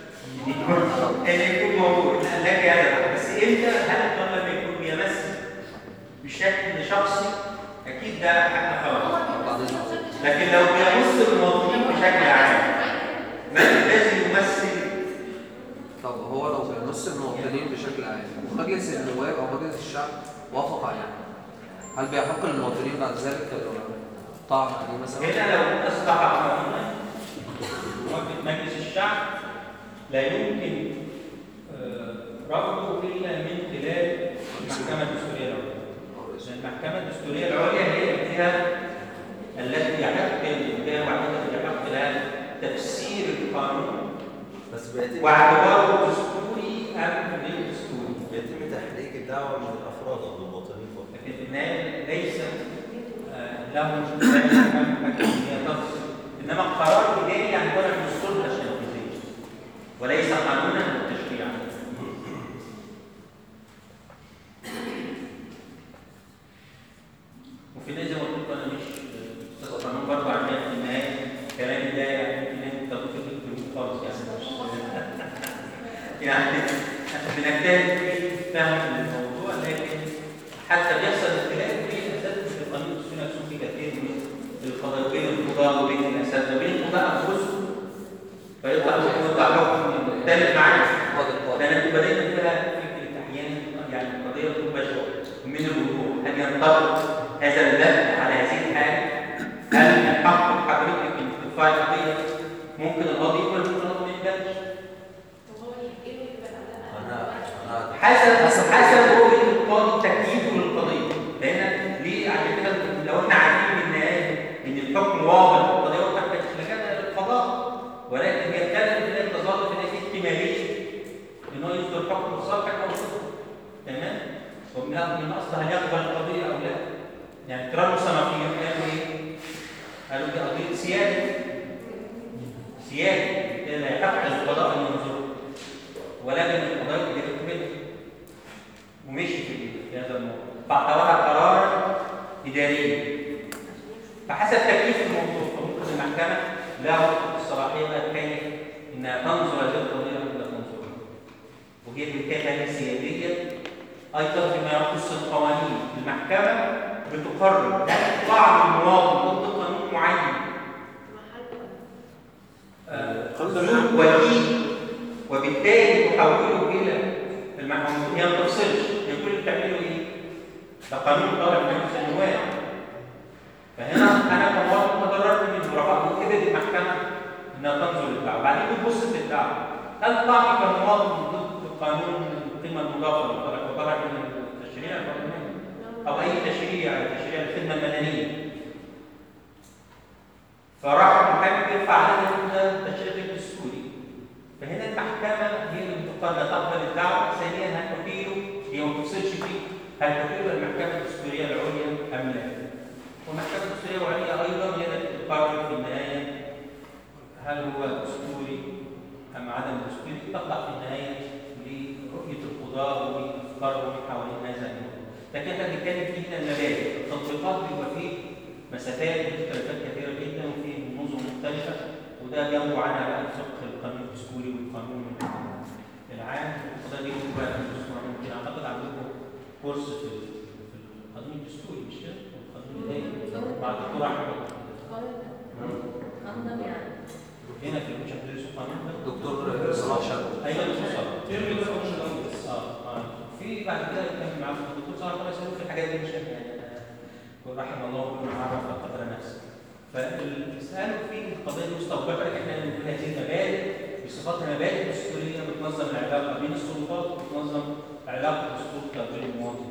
ان يكون موجود لك يا بس امتى هل القانون لما يكون بيمس بشكل شخصي اكيد ده حق خلاص لكن لو بيمس المواطنين بشكل عام ما لازم يمثل طب هو لو بيمس المواطنين بشكل عام ومجلس النواب او مجلس الشعب وافق عليه هل بيحق للمواطنين بعد ذلك طعن عليه مثلا؟ هنا لو اصبح قانونا موافق مجلس الشعب لا يمكن آه، رفضه الا من خلال المحكمه الدستوريه العليا. لأن المحكمه الدستوريه العليا هي الجهه التي يحق الجهه الوحيده التي يحق لها تفسير القانون بس بيتم واعتباره دستوري ام غير دستوري. بيتم دعوة من الأفراد أو المواطنين فقط لكن في النهايه ليس آه، لهم اهم حاجه هي تفصل انما القرار الاداري يعني طالع من السلطه التنفيذيه وليس قانونا او تشريعا وفي النهايه زي ما قلت لكم انا مش استاذ قانون برضه عندنا في النهايه كلامي ده يعني في النهايه تطبيق القانون خالص يعني مش يعني بنجتهد في فهم الموضوع لكن حتى بيحصل اختلاف بين الاساتذه في القانون الدستوري نفسه في كثير من القضايا بين القضاة وبين الاساتذه وبين القضاة انفسهم فيطلع يطلع حكم مختلف معانا لان بدأنا فيها فكره احيانا يعني القضيه بتبقى من الوضوح هل ينطبق هذا اللفظ على هذه الحاله؟ هل يحقق حضرتك ان ترفع القضيه ممكن القاضي يقبل ممكن القاضي ما يقبلش؟ حسب حسب رؤيه القاضي تكييفه للقضيه لان ليه عشان كده لو احنا عارفين ان ان الحكم واضح في القضيه واضحه لكان القضاء ولكن يتكلم في ذلك تظل في ذلك احتماليه ان هو يصدر حكم صالحك او ضدك تمام ومن من اصل هل يقبل القضيه او لا يعني ترى صنافير قالوا ايه؟ قالوا دي قضيه سياده سياده لا يحق القضاء ان ينظر ولكن القضاء اللي بتقبل ومشي في في هذا الموضوع فاعتبرها قرارا اداريا فحسب تكليف الموضوع فممكن المحكمه لها الصلاحيه بقى كيف انها تنظر هذه القضيه ولا تنظرها وهي بالتالي هي سياديه ايضا فيما يخص القوانين المحكمه بتقرر هل طعن المواطن ضد قانون معين آه، وكيل وبالتالي تحوله الى المحكمه هي ما تفصلش هي كل اللي بتعمله ايه؟ ده قانون طالع من مجلس النواب فهنا انا كمواطن تضررت من رفعت كده دي المحكمه انها تنظر للدعوه بعدين بتبص في الدعوه هل طعن كمواطن ضد قانون القيمه المضافه اللي طالع وطالع من التشريع القانوني او اي تشريع تشريع الخدمه المدنيه فراح المحامي يرفع عليه التشريع الدستوري فهنا المحكمه هي اللي بتقرر تقبل الدعوه ثانيا هل تحيله هي ما تفصلش فيه هل تحيله المحكمه الدستوريه العليا ام لا والمحكمه الدستوريه العليا ايضا هي التي تقرر في النهايه هل هو دستوري ام عدم دستوري تخضع في النهايه لرؤيه القضاه وافكارهم حوالين هذا الموضوع لكن احنا بنتكلم فيه هنا المبادئ التطبيقات بيبقى فيه مسافات واختلافات كثيره جدا وفي نظم مختلفه وده بينبع عنها بقى الفقه القانون الدستوري والقانون العام وده دي بقى الدستور ممكن اعتقد عندكم كورس في في القانون الدستوري مش كده؟ والقانون الاداري مع الدكتور احمد هنا في مش هتدرسوا قانون ده؟ دكتور صلاح شرف ايوه دكتور صلاح اه اه في بعد كده كان معاكم الدكتور صلاح الله يسلمك في الحاجات دي مش يعني رحم الله من عرف قدر نفسه فالسؤال في القضيه المستوطنه احنا بنقول هذه المبادئ بصفتها مبادئ دستوريه بتنظم العلاقه بين السلطات وبتنظم علاقه السلطه بين المواطن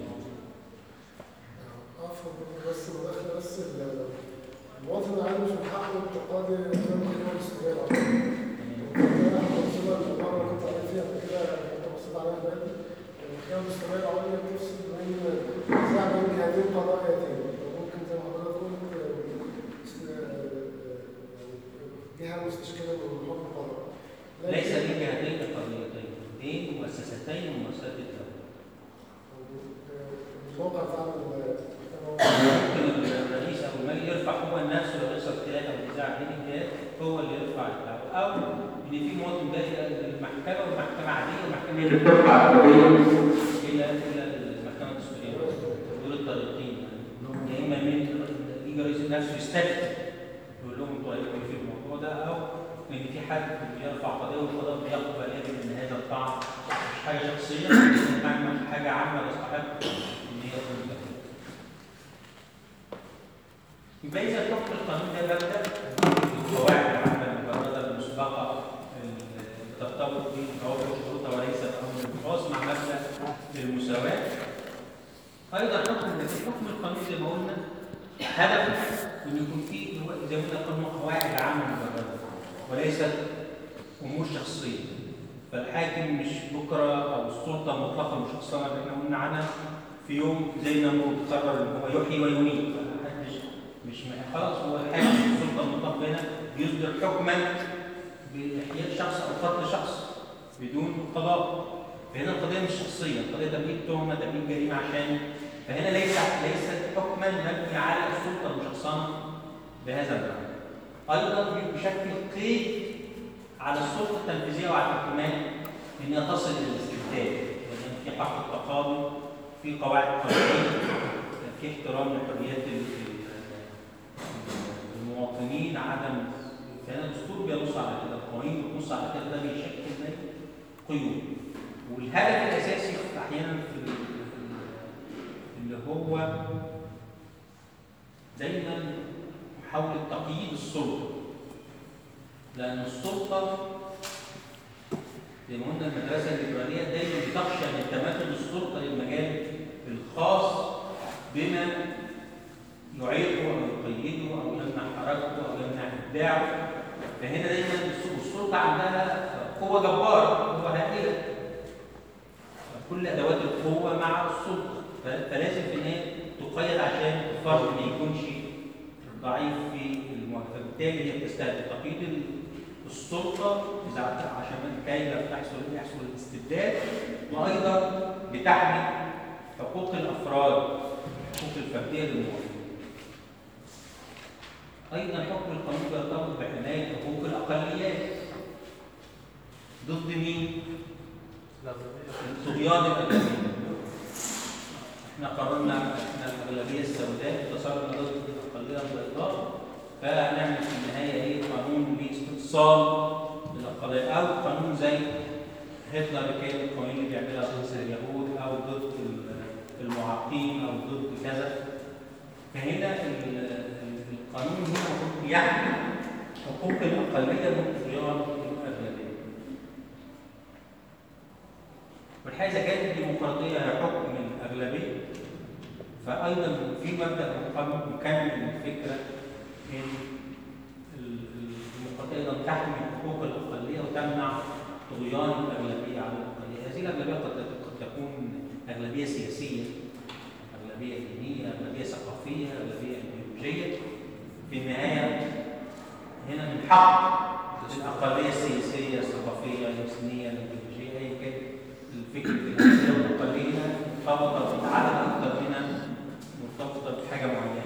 عفوا بس مداخله بس ال- المواطن العادي مش من حقه التقاضي قدام القوى الدستوريه العامه. وكان احنا وصلنا للمره اللي كنت قريت فيها قبل كده كنت بصيت عليها دلوقتي القوى الدستوريه العليا بتفصل بين نزاع بين جهتين قضائيتين ممكن زي ما حضرتك قلت آه، جهه مستشكله من حكم القضاء. لكن- ليس في جهتين قضيتين اثنين مؤسستين من مؤسسات الدوله الموقع فعلا ممكن الرئيس او المجلس يرفع هو نفسه لو يحصل اختلاف او نزاع بين الجهات هو اللي يرفع الدعوه او ان في مواطن جاي للمحكمه والمحكمه عاديه والمحكمه هي اللي بترفع القضيه الى الى المحكمه الدستوريه دول الطريقين يعني يا اما من يجي رئيس نفسه يستفتي يقول لهم انتوا رايكم في الموضوع ده او ان في حد بيرفع قضيه والقضاء بيقبل يجب ان هذا الطعن مش حاجه شخصيه لكن حاجه عامه تستحق ان هي تكون يبقى اذا حكم القانون ده مبدا القواعد العامه المجرده المسبقه اللي ترتبط بضوابط شروطها وليس الامر الخاص مع مبدا المساواه ايضا حكم حكم القانون زي ما قلنا هدفه ان يكون فيه هو زي ما قلنا قانون قواعد عامه مجرده وليست امور شخصيه فالحاكم مش بكره او السلطه المطلقه المشخصنه اللي احنا قلنا عنها في يوم زي ما هو قرر ان هو يحيي ويميت محدش مش م- خلاص هو الحاكم السلطه المطلقه هنا بيصدر حكما باحياء شخص او قتل شخص بدون قضاء فهنا القضيه مش شخصيه القضيه تبريد تهمه تبريد جريمه عشان فهنا ليس ليست حكما مبني على السلطه المشخصنه بهذا المعنى ايضا بيشكل قيد على السلطه التنفيذيه وعلى الحكومات ان هي تصل الى الاستبداد لان في حق التقاضي في قواعد قانونيه في احترام لحريات ال- ال- المواطنين عدم كان الدستور بينص على كده القوانين بتنص على كده ده بيشكل زي قيود والهدف الاساسي في- احيانا في ال- في ال- اللي هو دايما محاوله تقييد السلطه لان السلطه زي ما قلنا المدرسه الليبراليه دايما بتخشى من تمدد السلطه للمجال الخاص بما يعيقه او يقيده او يمنع حركته او يمنع ابداعه فهنا دايما الس- السلطه عندها قوه جباره قوه هائله كل ادوات القوه مع السلطه ف- فلازم في النهايه تقيد عشان الفرد ما يكونش ضعيف في المواجهه فبالتالي هي بتستهدف تقييد ال- السلطه اذا عت- عشان كي لا تحصل يحصل الاستبداد وايضا بتحمي حقوق الافراد حقوق الفرديه للمواطنين ايضا حكم القانون بيرتبط بحمايه حقوق الاقليات ضد مين؟ طغيان الاغلبيه احنا قررنا احنا الاغلبيه السوداء انتصرنا ضد الاقليه البيضاء فهنعمل في النهايه ايه قانون لاستئصال الاقليه او قانون زي هتلر كان القوانين اللي بيعملها ضد اليهود او ضد المعاقين او ضد كذا فهنا ال- ال- القانون هنا المفروض يحمي حقوق الاقليه من طغيان الاغلبيه والحقيقه اذا كانت الديمقراطيه هي حكم الاغلبيه فايضا في مبدا مقام- مكمل للفكره ان ال- ال- الديمقراطيه ايضا تحمي حقوق الاقليه وتمنع طغيان الاغلبيه على الاقليه، هذه الاغلبيه قد قد تكون اغلبيه سياسيه، اغلبيه دينيه، اغلبيه ثقافيه، اغلبيه ايديولوجيه. في النهايه هنا من حق الاقليه السياسيه، الثقافيه، الدينيه، الايديولوجيه، ايا كان الفكر الاساسيه والاقليه مرتبطه بعدد اكثر منها مرتبطه بحاجه معينه.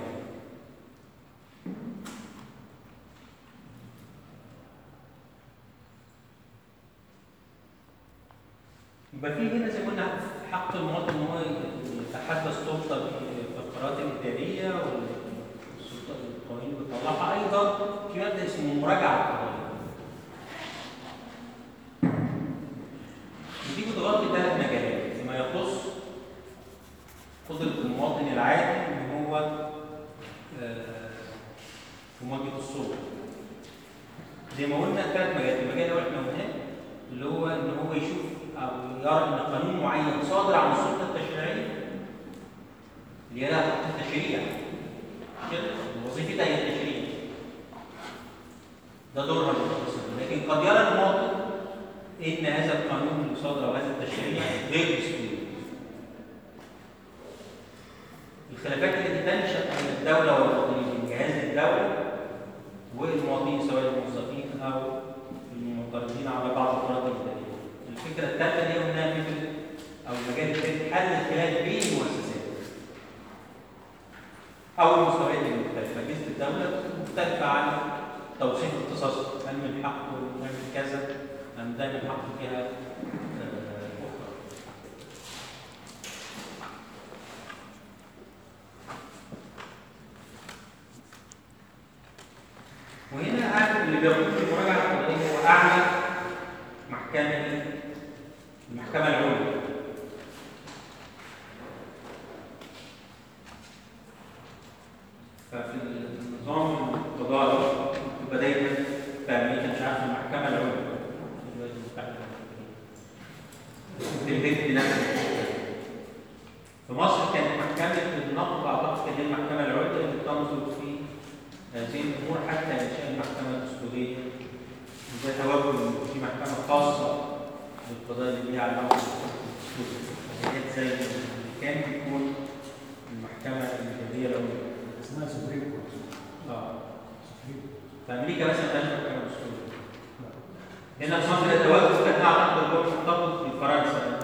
يبقى في هنا زي ما قلنا حق المواطن ان هو يتحدى السلطه في القرارات الاداريه والسلطه القوانين اللي بتطلعها ايضا في مبدا اسمه مراجعه القضايا. ودي بتغطي ثلاث مجالات فيما يخص قدره المواطن العادي ان هو آه، في مواجهه السلطه. زي ما قلنا ثلاث مجالات، المجال الاول احنا قلناه اللي هو ان هو يشوف او يرى ان قانون معين صادر عن السلطه التشريعيه اللي هي لها حق التشريع كده وظيفتها هي التشريع ده دورها الاساسي لكن قد يرى المواطن ان هذا القانون اللي صادر او هذا التشريع غير مسؤول الخلافات التي تنشا بين الدوله والمواطنين من جهاز الدوله والمواطنين سواء الموظفين او المعترضين على بعض القرارات الاداريه. الفكره الثالثه اللي هي قلناها فكره او المجال الثالث حل الخلاف بين المؤسسات. او المستويات المختلفه، اجهزه الدوله مختلفه عن توصيف اختصاصها، هل من حقه نعمل كذا ام ده من حقه جهه آه، اخرى. وهنا أعلى اللي بيقوم بالمراجعة القضائية هو أعلى محكمة المحكمة العليا. ففي النظام القضائي تبقى دايما في أمريكا مش عارف المحكمة العليا. تلهيت بنفس في مصر كانت محكمة النقض أعتقد كانت هي المحكمة العليا اللي بتنظر في هذه الامور حتى انشاء المحكمه الدستوريه وده توجه إن في محكمه خاصه بالقضايا اللي ليها علاقه بالدستور حاجات زي كان بيكون المحكمه الجديره لو اسمها سوبريم كورت اه في امريكا مثلا ما فيهاش محكمه دستور هنا في مصر التوقف كان اعتقد هو مرتبط بفرنسا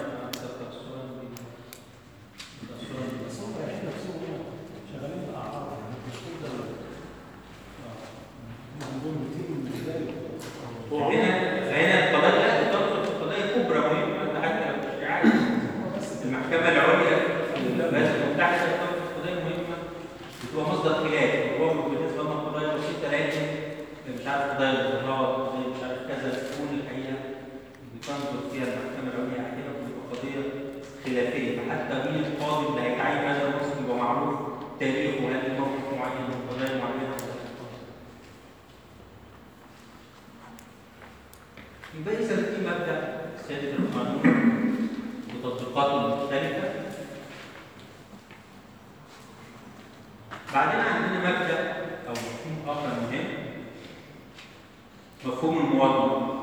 بس هم رايحين نفسهم هنا شغالين بالاعراض يعني الدستور ده عندهم 200 مدارس هنا فهنا القضايا لا تدخل في قضايا كبرى مهمه حتى لو تشريعات المحكمه العليا في الولايات المتحده تدخل في قضايا مهمه بتبقى مصدر خلاف وهو بالنسبه لنا قضايا بسيطه لكن مش عارف قضايا الاضطهاد قضايا مش عارف كذا تكون الحقيقه بتنظر فيها المحكمه العليا احيانا بتبقى قضيه خلافيه فحتى مين القاضي اللي هيتعين هذا المنصب يبقى معروف تاريخه هل موقف معين من قضايا معينه يبقى إذا في مبدأ سيادة القانون وتطبيقاته المختلفة بعدين عندنا مبدأ أو مفهوم آخر مهم مفهوم المواطنة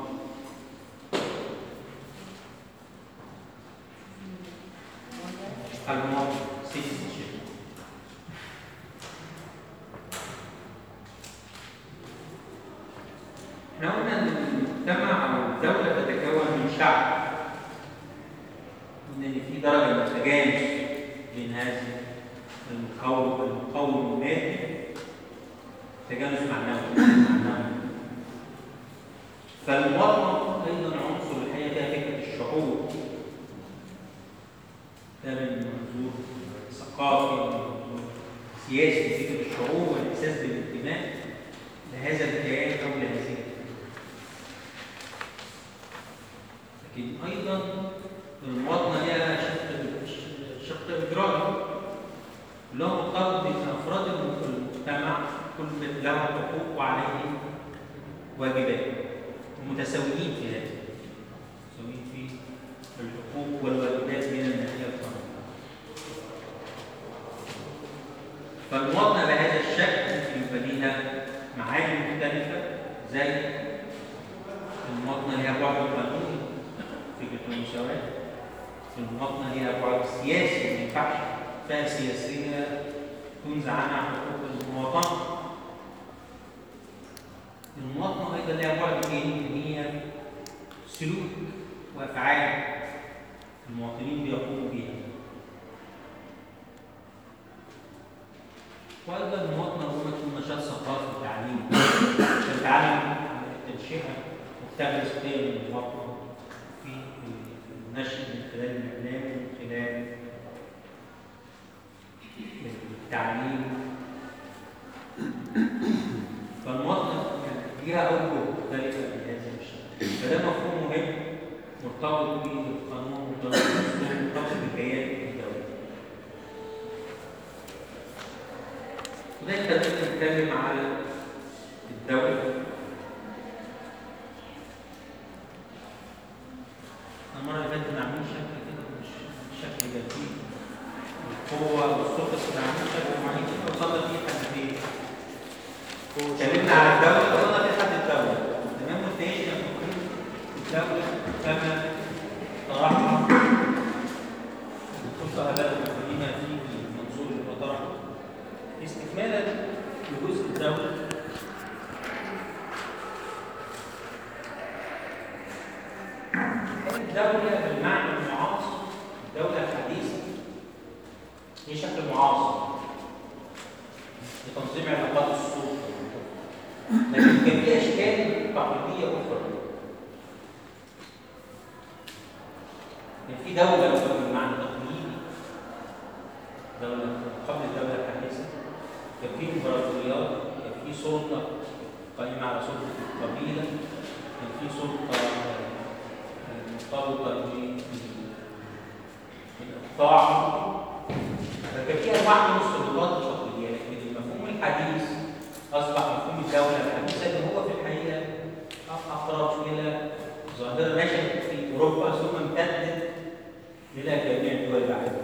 المواطن citizenship احنا قلنا ان المجتمع او الدوله تتكون من شعب وان في درجه من التجانس بين هذه المقاوم المقاوم المادي تجانس معنوي معنوي فالمواطنه ايضا عنصر الحقيقه فيها فكره الشعور ده من منظور ثقافي من منظور سياسي فكره الشعور والاحساس بالانتماء لهذا الكيان او لهذه الكيان لكن ايضا المواطنه لها شق شق اجرائي اللي هو مرتبط بان افراد المجتمع كل له حقوق وعليه واجبات ومتساويين في هذا متساويين في الحقوق والواجبات من الناحيه القانونيه فالمواطنه بهذا الشكل ممكن يبقى ليها معاني مختلفه زي المواطنه ليها بعد قانوني فكره المساواه المواطنه ليها بعد سياسي ما ينفعش فئه سياسيه تنزع عنها حقوق المواطنه المواطنه ايضا لها بعد تاني ان هي سلوك وافعال المواطنين بيقوموا بيها وايضا المواطنه ربما تكون نشاط ثقافي وتعليمي تتعلم التنشئه وتغرس قيم المواطنه في النشر من خلال الاعلام ومن خلال التعليم فالمواطنه ليها اوجه مختلفه بهذا الشكل فده مفهوم مهم مرتبط بالقانون مرتبط بالدستور مرتبط بالكيان الدولي وده يخلينا نتكلم على الدولة المرة اللي فاتت كنا عاملين شكل كده مش مش شكل جديد القوة والسلطة كنا عاملين شكل معين كده وصلنا فيه حد فين؟ اتكلمنا على الدولة وصلنا فيه حد الدولة تمام وانتهينا من الدولة كما طرحها الدكتور هبال المسلمين في المنظور اللي هو طرحه استكمالا لجزء الدولة الدولة بالمعنى المعاصر الدولة الحديثة هي شكل معاصر لتنظيم علاقات السلطة لكن كان في أشكال تقليدية أخرى كان في دولة بالمعنى التقليدي دولة قبل الدولة الحديثة كان في امبراطوريات كان في سلطه قائمه على سلطه القبيله كان في سلطه مرتبطه بالاقطاع فكان في انواع من السلطات التقليديه لكن المفهوم الحديث اصبح مفهوم الدوله الحديثه اللي هو في الحقيقه اقرب الى ظاهره نشأت في اوروبا ثم امتدت الى جميع الدول العالم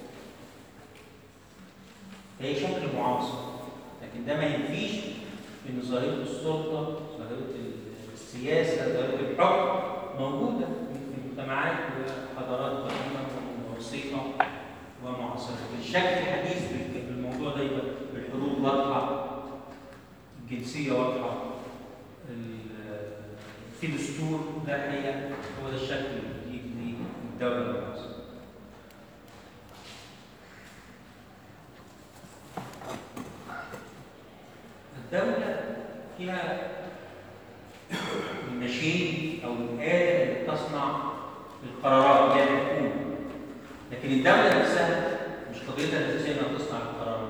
هي شكل معاصر لكن ده ما ينفيش ان ظاهره السلطه ظاهره السياسه ظاهره الحكم موجوده في المجتمع مجتمعات وحضارات قديمة ووسيطة ومعاصرة الشكل الحديث بال- بالموضوع ده يبقى الحدود واضحة الجنسية واضحة ال- في دستور ده الحقيقة هو ده الشكل الجديد للدولة المصرية الدولة فيها الماشين أو الآلة اللي بتصنع القرارات هي الحكومة لكن الدولة نفسها مش قضيتها الأساسية إنها تصنع القرارات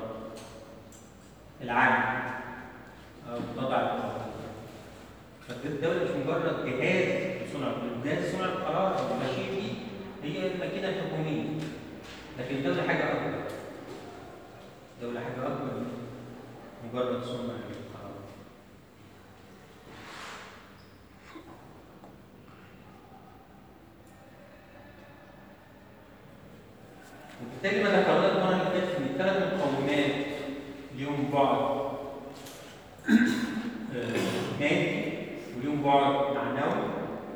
العامة أو تضع القرارات فالدولة مش مجرد جهاز لصنع جهاز صنع القرار أو الماشين دي هي الماكينة الحكومية لكن الدولة حاجة أكبر الدولة حاجة أكبر من مجرد صنع القرار وبالتالي ما ذكرناه المره اللي فاتت ان الثلاث مقومات ليهم بعد آه، مادي وليهم بعد معنوي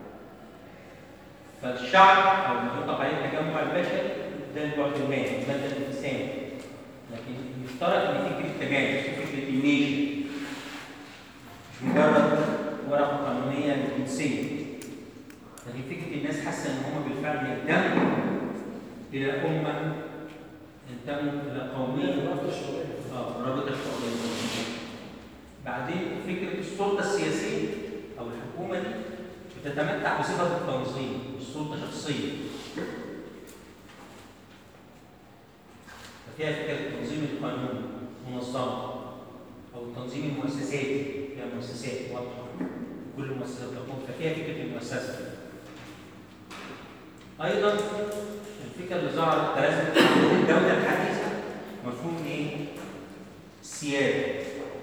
فالشعب او ما يطلق عليه التجمع البشري ده البعد المادي المادة الانساني لكن يفترض ان فكره التجانس فكره النيشن مش مجرد ورقه قانونيه جنسيه لكن فكره الناس حاسه ان هم بالفعل ينتموا الى امه ينتموا الى قوميه الرابطة الشعبية. اه الرابطه الشعبيه بعدين فكره السلطه السياسيه او الحكومه دي بتتمتع بصفه التنظيم مش سلطه شخصيه فيها فكره تنظيم القانون منظمه او التنظيم المؤسساتي فيها مؤسسات واضحه كل المؤسسات تقوم ففيها فكره المؤسسه ايضا الفكره اللي ظهرت تلازم الدوله الحديثه مفهوم ايه؟ السياده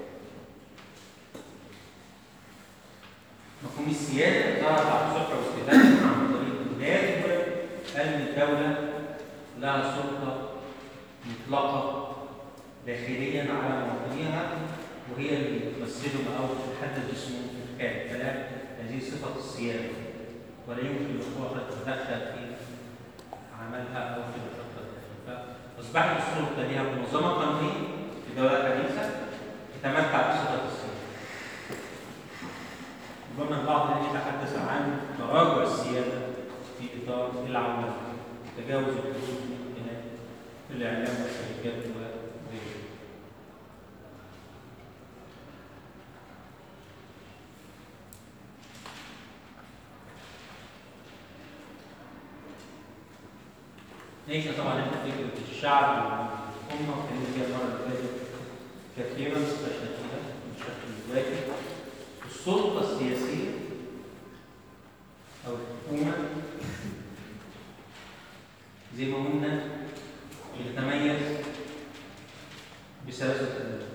مفهوم السياده ظهر بعد صلح واستدامه عن طريق البلاد قال ان الدوله لها سلطه مطلقه داخليا على مواطنيها وهي اللي تمثلهم او تحدد اسمه في الخارج فلا هذه صفه السياده ولا يمكن للقوى ان تتدخل في عملها او في نشاطها فاصبحت السلطه لها منظمه قانونيه في الدوله الحديثه تتمتع بصفه السياده ربما البعض يتحدث عن تراجع السياده في اطار العمل تجاوز الحدود من خلال الاعلام والشركات وغيرها ليس طبعا احنا فكره الشعب والامه وكان فيها المره اللي فاتت كثيرا استشهد فيها بشكل واجب السلطه السياسيه او الحكومه زي ما قلنا بتتميز بثلاثه امور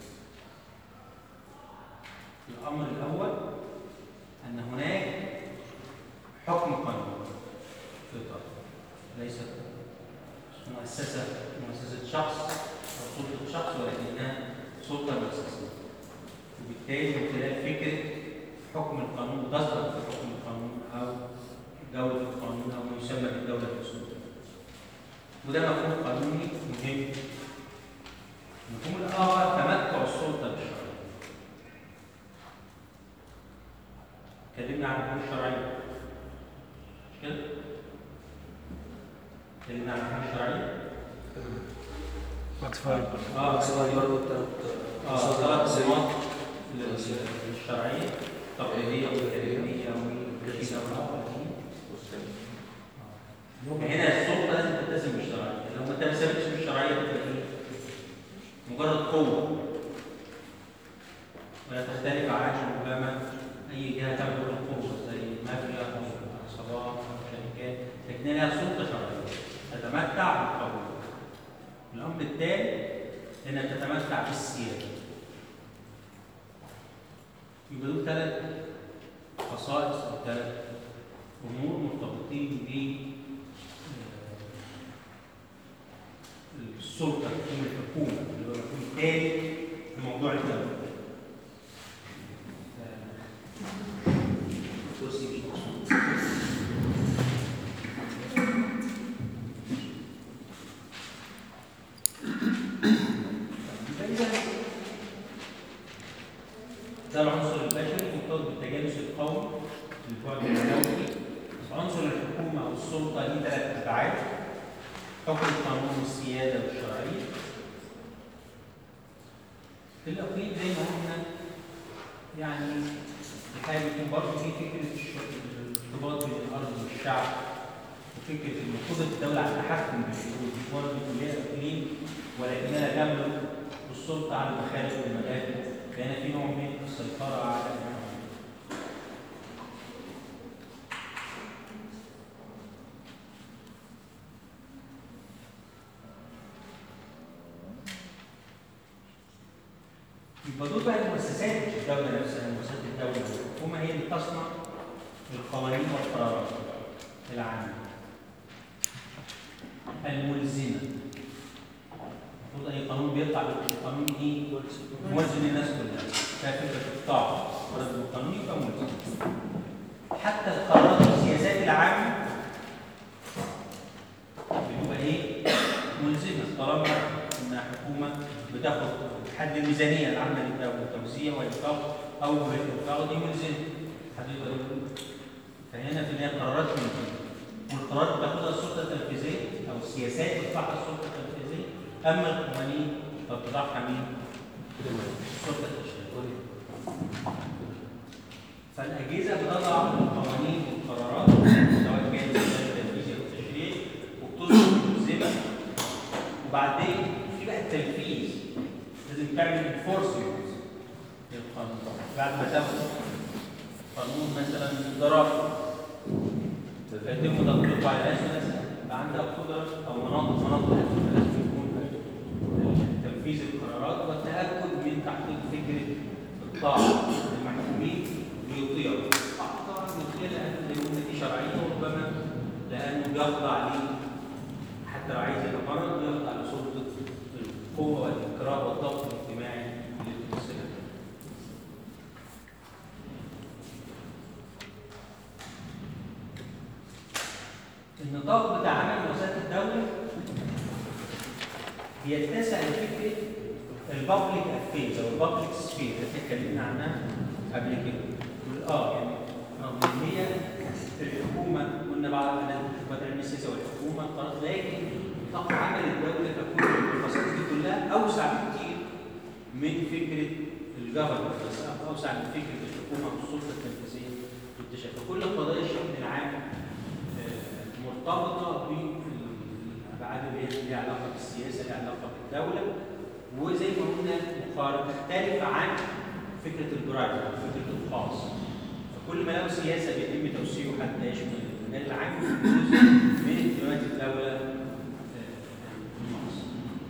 الامر الاول ان هناك حكم قانوني في اطار ليست مؤسسة مؤسسة شخص أو سلطة شخص ولكنها سلطة مؤسسية وبالتالي من خلال فكرة حكم القانون تصدق في حكم القانون أو دولة القانون أو ما يسمى بالدولة الدستورية وده مفهوم قانوني مهم المفهوم الآخر تمتع السلطة بالشرعية اتكلمنا عن الحكم الشرعية مش كده؟ اتكلمنا عن الحكم الشرعية اه صغير برضه التلات اه ثلاث صفات الشرعية التقليدية والتاريخية والرشيدة والعقلية هنا السلطة لازم تلتزم بالشرعية لو ما التزمتش بالشرعية تبقى ايه؟ مجرد قوة ولا تختلف عن ربما أي جهة تملك القوة زي مافيا أو عصابات أو شركات لكن لها سلطة شرعية تتمتع بالقوة الأمر الثاني أنها تتمتع بالسيادة يبقى دول ثلاث خصائص أو ثلاث أمور مرتبطين ب آه، السلطة مفهوم الحكومة اللي هو المفهوم الثاني لموضوع الدولة. آه، كرسي مش مقصود. ده العنصر البشري مرتبط بالتجانس القومي البعد الدولي عنصر الحكومة أو السلطة ليه ثلاث أبعاد حكم القانون والسيادة والشرعية في الأقليم زي ما قلنا يعني الحاجة يكون برضه في فكرة الش- الارتباط بين الأرض والشعب وفكرة إن قدرة الدولة على التحكم بالشعوب دي برضه كلها إقليم ولكنها تملك السلطة على المخارج والمداخل كان في نوع من السيطرة على الحكم. يبقى دول بقى المؤسسات مش الدولة نفسها مؤسسات الدولة الحكومة هي اللي تصنع القوانين والقرارات العامة الملزمة المفروض أي قانون بيطلع بالقانون إيه؟ ملزم للناس كلها فيها فكرة الطاعة ورد القانون يبقى ملزم حتى القرارات والسياسات العامة بتبقى إيه؟ ملزمة طالما إنها حكومة بتاخد حد الميزانية العامة للدولة توزيع وإنفاق أو إنفاق دي ملزمة حد يقدر يقول فهنا في النهاية قرارات ملزمة والقرارات بتاخدها السلطة التنفيذية أو السياسات بتطلعها السلطة التنفيذية أما القوانين فبتضعها مين؟ السلطة التشريعية فالأجهزة بتضع القوانين والقرارات سواء كانت التنفيذي أو التشريعي وبتصدر ملزمة وبعدين في بقى التنفيذ لازم تعمل انفورسمنت للقانون بعد ما تاخد قانون مثلا ضرائب فيتم تطبيقه على ناس وناس يبقى عندها قدره او مناطق مناطق لازم يكون تنفيذ القرارات والتاكد من تحقيق فكره الطاعه للمحكومين ليطيعوا طبعا يطيع لان لان دي شرعيه وربما لانه بيخضع ليه حتى لو عايز يتمرد بيخضع لسلطه القوه والاكراه والضغط الاجتماعي اللي بتمثلها النطاق بتاع عمل مؤسسات الدولة بيتسع لفكرة البابليك افيرز او البابليك سفير اللي اتكلمنا عنها قبل كده. اه يعني رغم ان هي الحكومة قلنا بعض الحكومات العلمية السياسية والحكومة خلاص لكن نطاق عمل الدولة ككل المؤسسات دي كلها اوسع بكتير من فكرة الجفرمنت بس اوسع من فكرة الحكومة والسلطة التنفيذية والتشريع فكل قضايا الشأن العام مرتبطه بالابعاد اللي هي ليها علاقه بالسياسه ليها علاقه بالدوله وزي ما قلنا مقارنه تختلف عن فكره البرايفت او فكره الخاص فكل ما له سياسه بيتم توسيعه حتى يشمل المال العام جزء من اهتمامات الدوله آه، في مصر.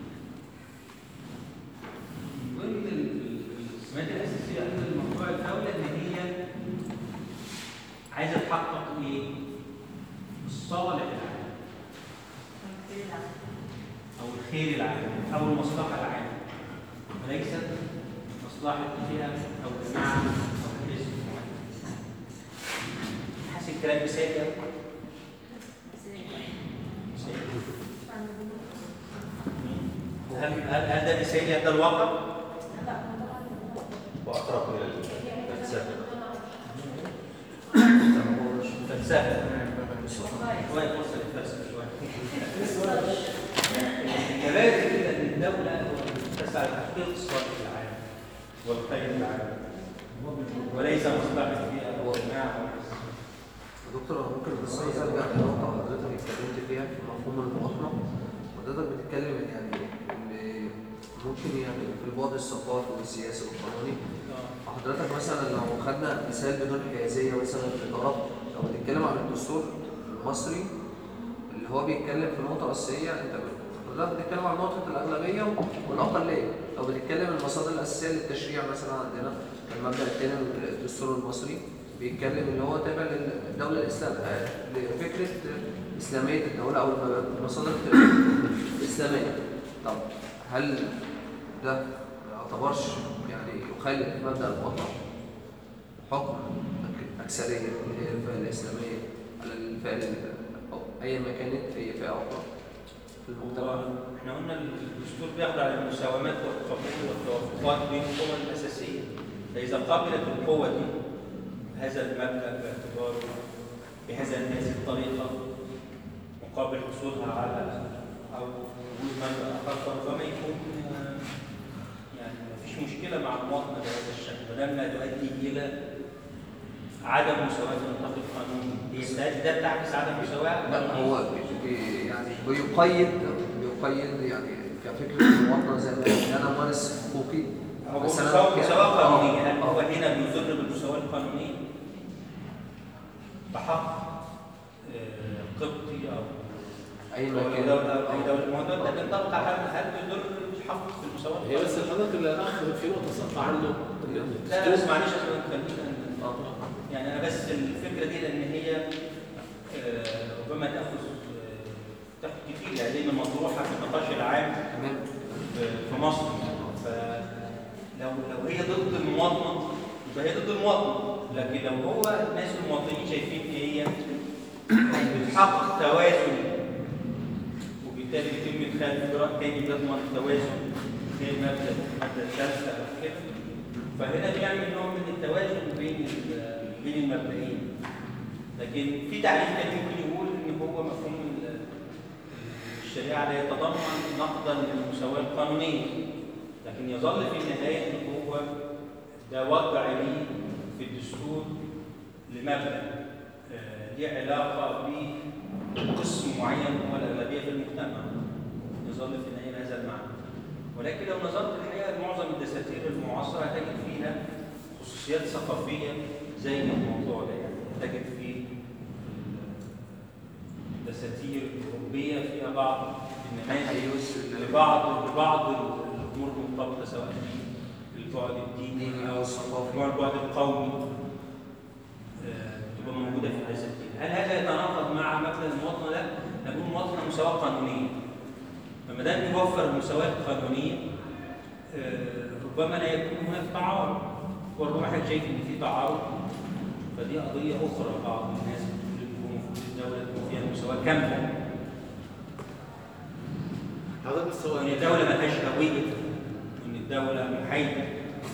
ضمن ال- السمات الاساسيه ايضا لموضوع الدوله ان هي عايزه تحقق ايه؟ الصالح العام او الخير العام او المصلحه العامه وليست مصلحه فئه او جماعه او حزب معين حاسس الكلام مثالي أوي؟ مثالي. هل هل هل ده مثالي هل ده الواقع؟ واقرب الى الفلسفه فلسفه شويه فرصه للفلسفه شويه كباتن كده ان الدوله تسعى لتحقيق الصالح العام والخير العام وليس مصلحه فئه او جماعه أو حزب. دكتور أنا ممكن بس عايز ارجع لنقطه حضرتك اتكلمت فيها في مفهوم المواطنه حضرتك بتتكلم يعني ان ممكن يعني في البعد الثقافي والسياسي والقانوني حضرتك مثلا لو خدنا مثال بدون حيازيه مثلا في ضرب لو بتتكلم عن الدستور المصري اللي هو بيتكلم في نقطه اساسيه انت حضرتك بتتكلم عن نقطه الاغلبيه والاقليه لو بتتكلم المصادر الاساسيه للتشريع مثلا عندنا المبدا الثاني من الدستور المصري بيتكلم اللي هو تابع للدوله الاسلام آه، لفكره اسلاميه الدوله او المصادر الاسلاميه طب هل ده ما يعتبرش يعني يخالف مبدا الوطن حكم اكثريه اللي هي الفئه الاسلاميه على الفئه ال- او ايا ما كانت هي فئه اخرى في المجتمع هو احنا قلنا الدستور بيخضع للمساومات والقبول والتوافقات بين القوى الاساسيه فإذا قبلت القوة دي هذا المبدأ باعتباره بهذا هذه الطريقة مقابل حصولها على أو وجود مبدأ آخر فربما يكون آه، يعني مفيش مشكلة مع المواطنة بهذا الشكل ما دام لا تؤدي إلى عدم مساواة النطاق القانوني ده ده بتعكس عدم مساواة لا هو بي يعني بيقيد بيقيد يعني كفكره المواطنه زي ما قلت، انا ممارس حقوقي هو مثلاً مساواة ك- مساواة قانونية آه، هل هو هنا بيضر بالمساواة القانونية بحق آه، قبطي أو اي أو مكان دولة أو أي دولة ما هو ده بينطبق على هل هل بيضر الحق بالمساواة هي بس حضرتك الاخ في نقطه سقط عنه إن لا لا بس معلش عشان خلينا آه. يعني انا بس الفكره دي لان هي آه، ربما تاخذ آه، تاخذ كتير يعني دايما مطروحه في النقاش العام تمام في في مصر فلو لو هي ضد المواطنه يبقى هي ضد المواطنه لكن لو هو الناس المواطنين شايفين ان هي بتحقق توازن وبالتالي يتم ادخال اجراء تاني بيضمن التوازن زي المبدا الماده الثالثه او كده فهنا بيعمل نوع من التوازن بين ال- بين المبدئين لكن في تعريف تاني ممكن يقول ان هو مفهوم ال- الشريعه لا يتضمن نقدا للمساواه القانونيه لكن يظل في النهايه ان هو ده وضع ليه في الدستور لمبدا آه، ليه علاقه بقسم معين هو الاغلبيه في المجتمع يظل في النهايه بهذا المعنى ولكن لو نظرت الحقيقه معظم الدساتير المعاصره هتجد فيها خصوصيات ثقافيه زي الموضوع ده يعني تجد في الدساتير الاوروبيه فيها بعض النماذج تحيز لبعض لبعض الامور المرتبطه سواء بالبعد الديني الديني او او الثقافي أو البعد القومي آه، تبقى موجوده في الدساتير هل هذا يتناقض مع مبدا المواطنه لا نقول المواطنه مساواه قانونيه فما دام يوفر المساواه القانونيه آه، ربما لا يكون هناك تعارض وربما حضرتك شايف ان في تعارض فدي قضيه اخرى بعض الناس بتقول ان هو المفروض الدوله تكون فيها مساواه كامله حضرتك بس هو وان الدوله ما لهاش هويه وان الدوله محايده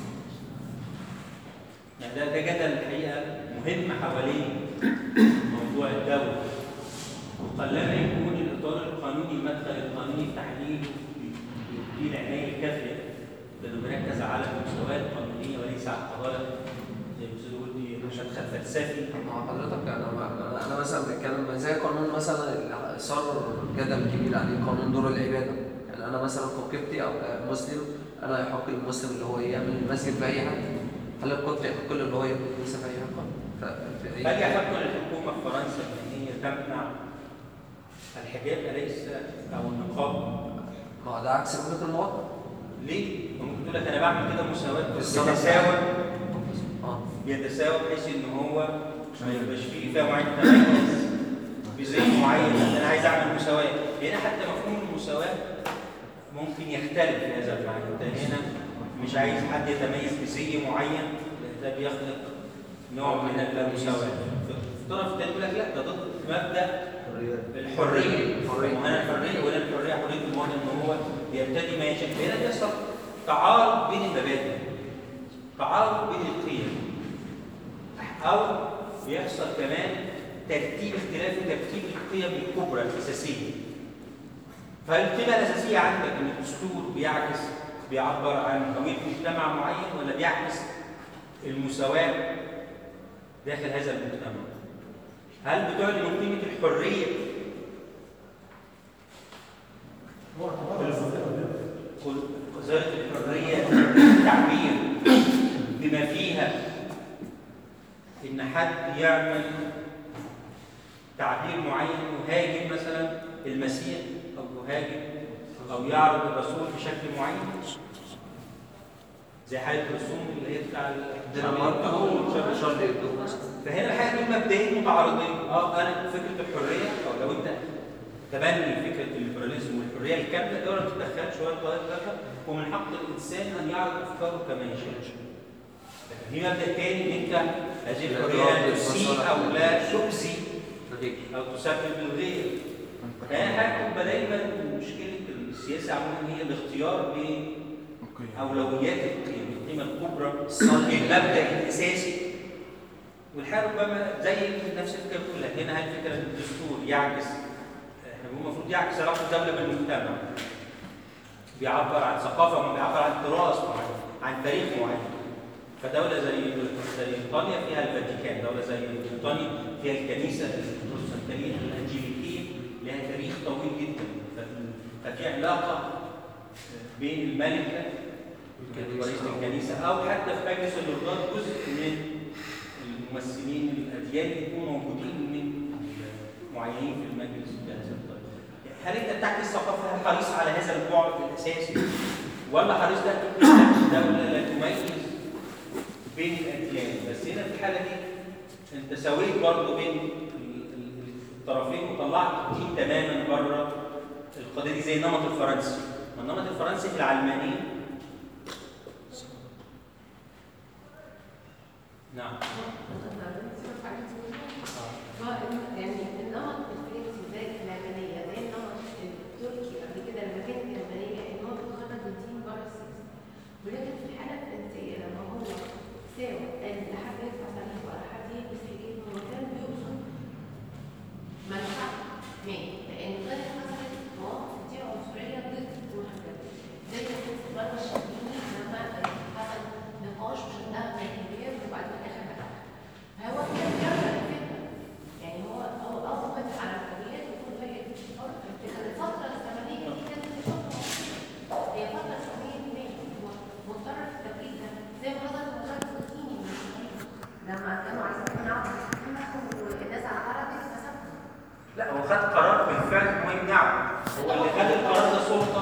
يعني ده ده جدل الحقيقه مهم حوالين موضوع الدوله وقلما يكون الاطار القانوني المدخل القانوني التحليل فيه العنايه الكافيه لانه بيركز على المساواه القانونيه وليس على القضايا زي ما الاستاذ ولدي مدخل فلسفي مع حضرتك انا انا انا مثلا بتكلم زي قانون مثلا اللي صار جدل كبير عليه قانون دور العباده يعني انا مثلا كقبطي او مسلم انا يحق للمسلم اللي هو يعمل المسجد في اي حته هل القبطي يحق له اللي هو يعمل كنيسه في اي حته؟ ف- في بل اي يحق للحكومه في فرنسا ان هي تمنع الحجاب اليس او النقاب ما هو ده عكس فكره المواطنه ليه؟ ممكن تقول لك انا بعمل كده مساواه بالظبط. بيتساوى اه بيتساوى بحيث ان هو ما يبقاش فيه فئه معينه تميز بزي معين انا عايز اعمل مساواه هنا حتى مفهوم المساواه ممكن يختلف في هذا المعنى انت هنا مش عايز حد يتميز بزي معين ده بيخلق نوع من المساواه في الطرف الثاني يقول لك لا ده ضد مبدا الحريه الحرية. وهنا الحريه ولا الحريه حريه المواطن ان هو يرتدي ما يشاء هنا بيحصل تعارض بين المبادئ تعارض بين القيم او بيحصل كمان ترتيب اختلافي ترتيب القيم الكبرى الاساسيه فالقيمه الاساسيه عندك ان الدستور بيعكس بيعبر عن هويه مجتمع معين ولا بيعكس المساواه داخل هذا المجتمع هل بتعلن قيمه الحريه هو اعتبار وزارة الحرية التعبير بما فيها إن حد يعمل تعبير معين يهاجم مثلا المسيح أو يهاجم أو يعرض الرسول بشكل معين زي حالة الرسوم اللي هي بتاع دنمارك او شارل هيبدو مثلا فهنا الحقيقه دول مبدئين متعارضين اه انا فكره الحريه او لو انت تبني فكره الليبراليزم والحريه الكامله الدوله ما تتدخلش ولا تتدخل ومن حق الانسان ان يعرض افكاره كما يشاء لكن في مبدا تاني ان انت هذه الحريه لا تسيء او لا تؤذي دقيق او تسبب الغير فهنا هتبقى دايما مشكله السياسه عموما هي الاختيار بين اولويات القيم القيمه الكبرى المبدا الاساسي والحقيقه ربما زي نفس الفكره بتقول لك هنا هل فكره الدستور يعكس احنا بنقول المفروض يعكس علاقه الدوله بالمجتمع بيعبر عن ثقافه معينة، بيعبر عن تراث معين عن تاريخ معين فدوله زي زي بريطانيا فيها الفاتيكان دوله زي بريطانيا فيها الكنيسه البروتستانتيه الانجيليكيه لها تاريخ طويل جدا ف- ففي علاقه بين الملكه ورئيس الكنيسه او حتى في مجلس اللوردات جزء من الممثلين الاديان يكونوا موجودين من معينين في المجلس بهذا الطريقه. هل انت بتعكس ثقافه هل حريص على هذا البعد الاساسي ولا حريص لا تكون دوله لا تميز بين الاديان بس هنا في الحاله دي انت سويت برضه بين ال- ال- الطرفين وطلعت دين تماما بره القضيه دي زي النمط الفرنسي ما النمط الفرنسي في العلمانيه نعم يعني النمط الفرنسي زي العلمانية زي النمط التركي قبل كده لما كانت العلمانية ان هو بيخرج الدين بره السياسة ولكن في الحالة الفرنسية لما هو ساوى قال لا حد يدفع صليب ولا حد يلبس حجاب هو كان بيقصد منفعة ما لأن كانت حصلت مواقف كتير عنصرية ضد المحجبات زي ما كانت في بره الشرقيين لما حصل نقاش وشدها من الحجاب وبعدين في الآخر بقى هو كان بيرجع للفكرة يعني هو هو أول ما على الحريات وكل واحد حر كانت الفترة الزمنية دي كانت فترة مصيرة. هي فترة زمنية ما هو مضطر في التوقيت ده زي ما حصل في موضوع الفلسطيني من شوية. لما كانوا عايزين يمنعوا الفلسطينيين والناس على عربي فسابهم لا هو خد قرار بالفعل ان هو يمنعه هو اللي خد القرار ده سلطه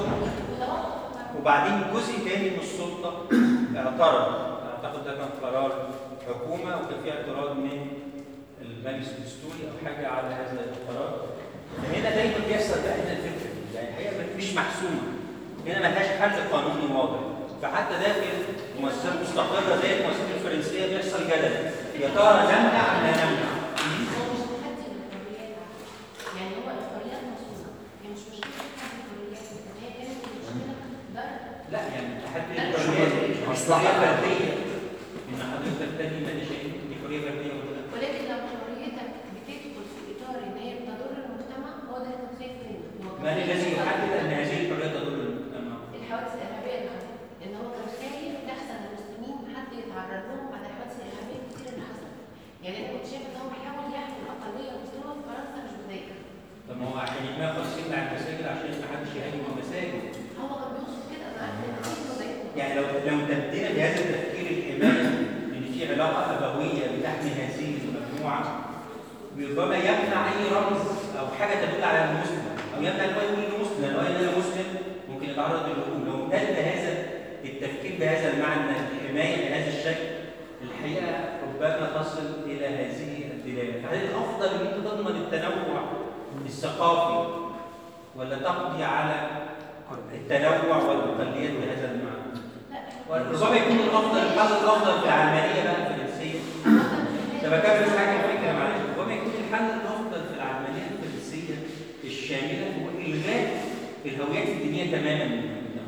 وبعدين جزء تاني من السلطه اعترض اعتقد ده كان قرار حكومه وكان في اعتراض من المجلس الدستوري او حاجه على هذا القرار فهنا دايما بيحصل بقى هنا الفكره دي. يعني الحقيقه مش محسومه هنا ملهاش حل قانوني واضح فحتى داخل مؤسسات مستقره زي المؤسسات الفرنسيه بيحصل جدل يا ترى نمنع ولا لا نمنع هو مش تحدي للحريات يعني هو الحريات مصونة هي مش مشكلة تحدي الحريات لكن هي كانت المشكلة ضرب لا يعني تحدي لا، الحريات مش مش مصلحة. حريه فرديه ان حضرتك تاني ما شيء دي حريه فرديه ولا لا ولكن لو حريتك بتدخل في اطار ان هي بتضر المجتمع هو ده اللي كنت خايف منه هو كان من الذي خايف يحدد ان هذه الحريه تضر المجتمع؟ الحوادث الارهابيه اللي حصلت ان هو كان خايف يحسن المسلمين حد يتعرض لهم على الحوادث الارهابيه كتير اللي حصلت يعني انا كنت شايف ان هو بيحاول يحمي الاقليه المسلمه في فرنسا مش بذاكر طب ما هو عشان يبقى خالص يمنع المساجد عشان ما حدش يهاجم المساجد هو كان بيقصد كده انا عارفه ان في مذاكره يعني لو لو تبدينا بهذا التفكير الحمايه ان في علاقه ابويه بتحمي هذه المجموعه ربما يمنع اي رمز او حاجه تدل على المسلم او يمنع ان هو يقول انه مسلم لان هو يقول انا مسلم ممكن يتعرض للهجوم لو امتد هذا التفكير بهذا المعنى الحمايه بهذا الشكل الحقيقه ربما تصل الى هذه الدلاله فهل الافضل ان انت تضمن التنوع الثقافي ولا تقضي على التنوع والاقليات بهذا المعنى؟ وربما يكون الافضل الحل الافضل في العلمانيه بقى الفرنسيه طب اكمل حاجه الفكره معلش ربما يكون الحل الافضل في العلمانيه الفرنسيه الشامله هو الغاء الهويات الدينيه تماما من المجتمع.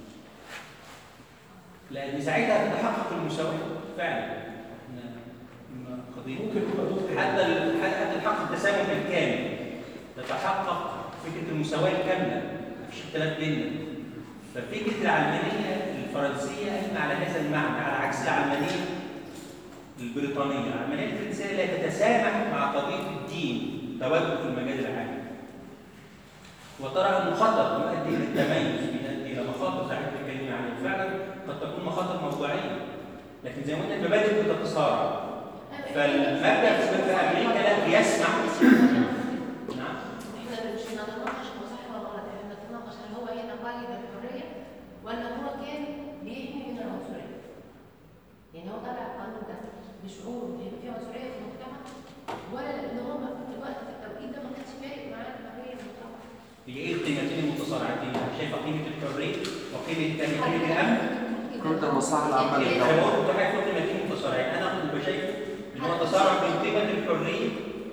لان ساعتها تتحقق المساواه فعلا. احنا ما قضيه ممكن يبقى دكتور حتى ال- حتى تتحقق التسامح الكامل تتحقق فكره المساواه الكامله مفيش اختلاف بيننا ففكره العلمانيه الفرنسيه قايمه على هذا المعنى على عكس العلمانيه البريطانيه، العلمانيه الفرنسيه لا تتسامح مع قضيه الدين تواجد في المجال العام. وترى انه خطر يؤدي الى التميز بيؤدي الى مخاطر زي ما احنا اتكلمنا عنها، فعلا قد تكون مخاطر موضوعيه. لكن زي ما قلنا المبادئ بتتصارع. فالمبدا في في امريكا لا بيسمح نعم احنا مش هنتناقش هو صح ولا غلط احنا بنتناقش هل هو هنا قايد الحريه ولا هو كان بيحمي من العنصريه يعني هو طلع القانون ده بشعور ان في عنصريه في المجتمع ولا لان هو في الوقت في التوقيت ده ما كانش فارق معاه الحريه في المجتمع هي ايه القيمتين المتصارعتين؟ شايفه قيمه الحريه وقيمه الثانيه قيمه الامن؟ كنت المصلحة العامة يعني للدولة. هو كنت حاجه فوق قيمتين متصارعين، انا كنت شايفه ان هو تصارع بين قيمه الحريه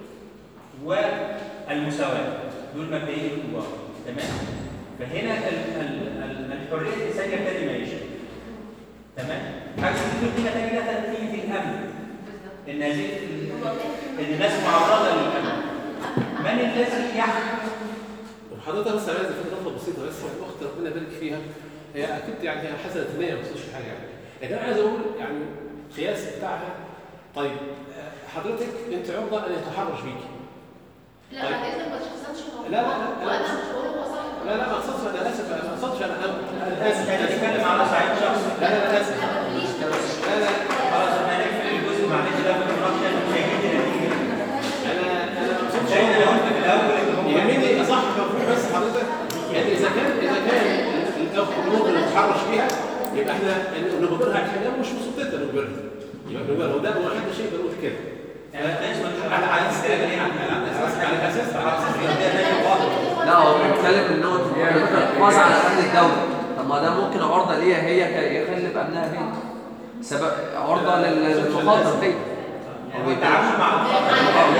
والمساواه دول مبدئين كبار تمام؟ فهنا ال- ال- ال- الحريه الانسان يرتدي ما يشاء تمام؟ حاجه في قيمه ثانيه دخلت قيمه الامن ان هذه ان الناس معرضه للامن من الذي يحكم وحضرتك بس عايز في نقطه بسيطه بس يعني اخت ربنا يبارك فيها هي اكيد يعني هي حسنه نيه ما تقصدش حاجه يعني لكن انا عايز اقول يعني القياس بتاعها طيب آه، حضرتك انت عرضه ان يتحرش بيكي لا بعد اذنك ما تشخصنش لا لا لا وانا مش بقول هو صح لا لا ما اقصدش انا اسف انا ما اقصدش انا انا اسف احنا بنتكلم على صعيد شخصي لا لا لا اسف لا ما تقوليش لا لا خلاص احنا هنقفل الجزء معلش ده في المناقشه مش هيجيب لي نتيجه انا انا ما اقصدش احنا لو قلت في الاول ان هو يهمني اصح مفهوم بس حضرتك يعني اذا كان اذا كان الامور اللي نتحرش فيها يبقى احنا نجبرها الحجاب مش بسلطتنا نجبرها يبقى نجبرها وده ما حدش يقدر يقول كده يعني لازم على على على اساس على اساس على اساس لا هو بيتكلم ان هو الحفاظ على امن الدوله طب ما ده ممكن عرضه ليها هي ك- يخلي بامنها هي سبب عرضه لل- للمخاطر هي هو التعامل مع الخطر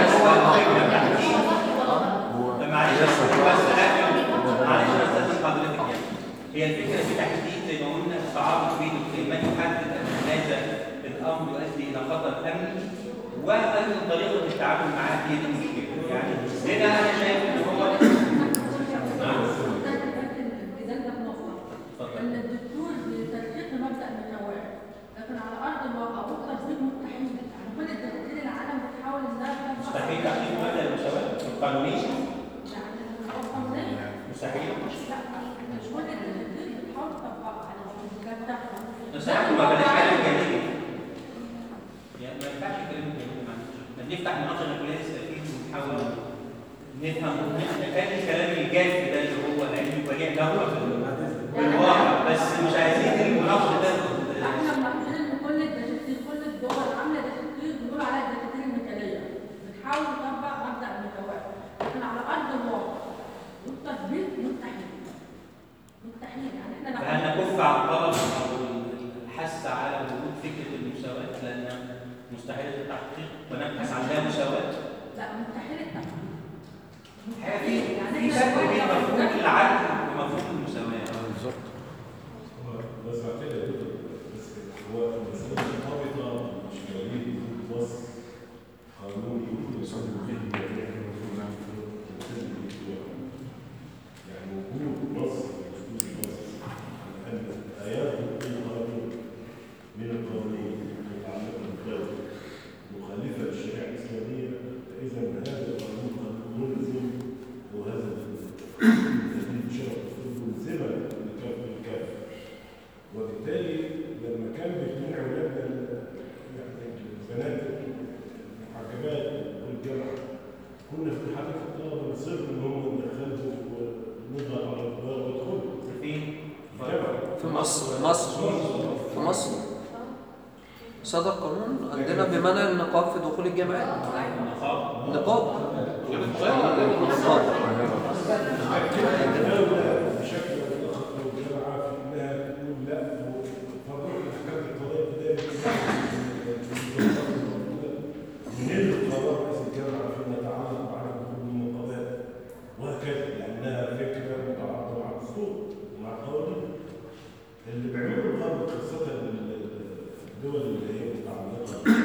معلش بس معلش بس لازم حضرتك يعني هي الفكره في تحديد زي ما قلنا التعارض بين الكلمات يحدد ان هذا الامر يؤدي الى خطر امني وايضا طريقه التعامل معاه هي دي المشكله يعني هنا انا شايف ان هو ان الدكتور بتدقيق مبدا من النوايا لكن على ارض الواقع والتطبيق مستحيل يعني كل الدكاتره العالم بتحاول انها تطبق مستحيل تحقيق مبدا المساواه القانونيه يعني القانونيه مستحيل لا مش كل الدكاتره بتحاول تطبقها لا بتحصل بس احنا ما بلاش كلام جانبي يعني ما ينفعش كلام جانبي معلش احنا بنفتح مناقشه كلها نستفيد ونحاول نفهم نخلي الكلام الجاف ده اللي هو العلم يبقى ليه علاقه بال- بالواقع بس مش عايزين المناقشه ده احنا ملاحظين ان كل الدكاتره كل الدول عامله دكاتره بيقولوا عليها الدكاتره المثاليه بتحاول تطبق مبدا المساواه لكن على ارض الواقع والتطبيق مستحيل مستحيل يعني احنا لو فهل نكف عن طلب او الحث على وجود فكره المساواه لان مستحيل التحقيق ونبحث عن لا مساواه لا مستحيل التحقيق في في فرق بين مفهوم العدل ومفهوم المساواه بالظبط بس بعتقد يا دكتور بس هو المسألة مرتبطة مش كلامي بس قانوني يعني وجود نص في دستور مصر أن آيات القانون من القوانين المتعلقة بالدولة مخالفة للشريعة الإسلامية فإذا هذا القانون قد ملزم وهذا هذه الشرع ملزمة لكافة الكافر وبالتالي لما كان بيقنع اولادنا ال- يعني البنات المحجبات والجامعه كنا في حاله الطلبه نصر ان هم ندخلهم ونضغط على الكبار ويدخلوا فين؟ الجامعه في مصر في مصر في مصر صدر قانون عندنا بمنع النقاب في دخول الجامعات نقاب نقاب نقاب الدوله بشكل او باخر لو الجامعه في انها تقول لا فرق الاحكام القضائيه من القرار رئيس الجامعه فيما يتعلق بعدم دخول النقابات وهكذا لانها فكره متعارضه مع الدستور ومع القوانين اللي بيعملوا الغرب خاصه الدول اللي هي متعلقه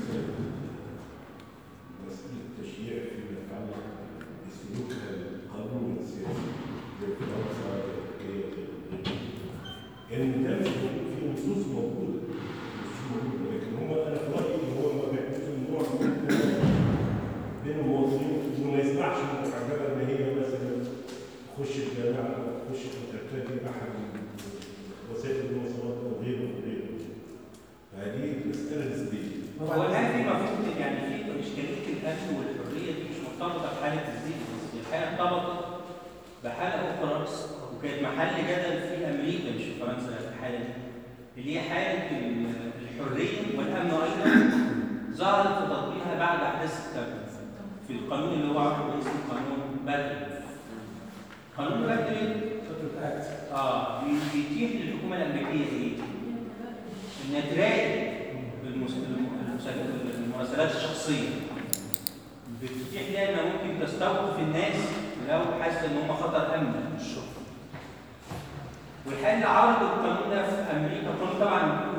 مسألة التشييع فيما يتعلق بسلوكها القانون السياسي زي فرنسا تركيا ان ده في في نصوص موجوده نصوص موجوده لكن هم انا في رايي ان هو ما بيعملش نوع من التنازع بين المواطنين انه ما يسمعش المحجبه ان هي مثلا تخش الجامعه او تخش ترتدي احد وسائل المواصلات او غيره وغيره فهذه مساله نسبيه هو الآن في مفهوم يعني في إشكالية الأمن والحرية دي مش مرتبطة بحالة الزيت بس هي الحالة ارتبطت بحالة أخرى وكانت محل جدل في أمريكا مش في فرنسا في الحالة دي اللي هي حالة ال- الحرية والأمن أيضا ظهرت في تطبيقها بعد أحداث سبتمبر في القانون اللي هو عامل اسمه قانون بدري قانون بدري اه بي- بيتيح للحكومة الأمريكية إيه؟ إنها تراقب المس- المس- المراسلات الشخصية بتتيح لها انها ممكن تستوقف الناس لو حاسه ان هم خطر امني للشرطه. والحل عرض القانون ده في امريكا القانون طبعا مش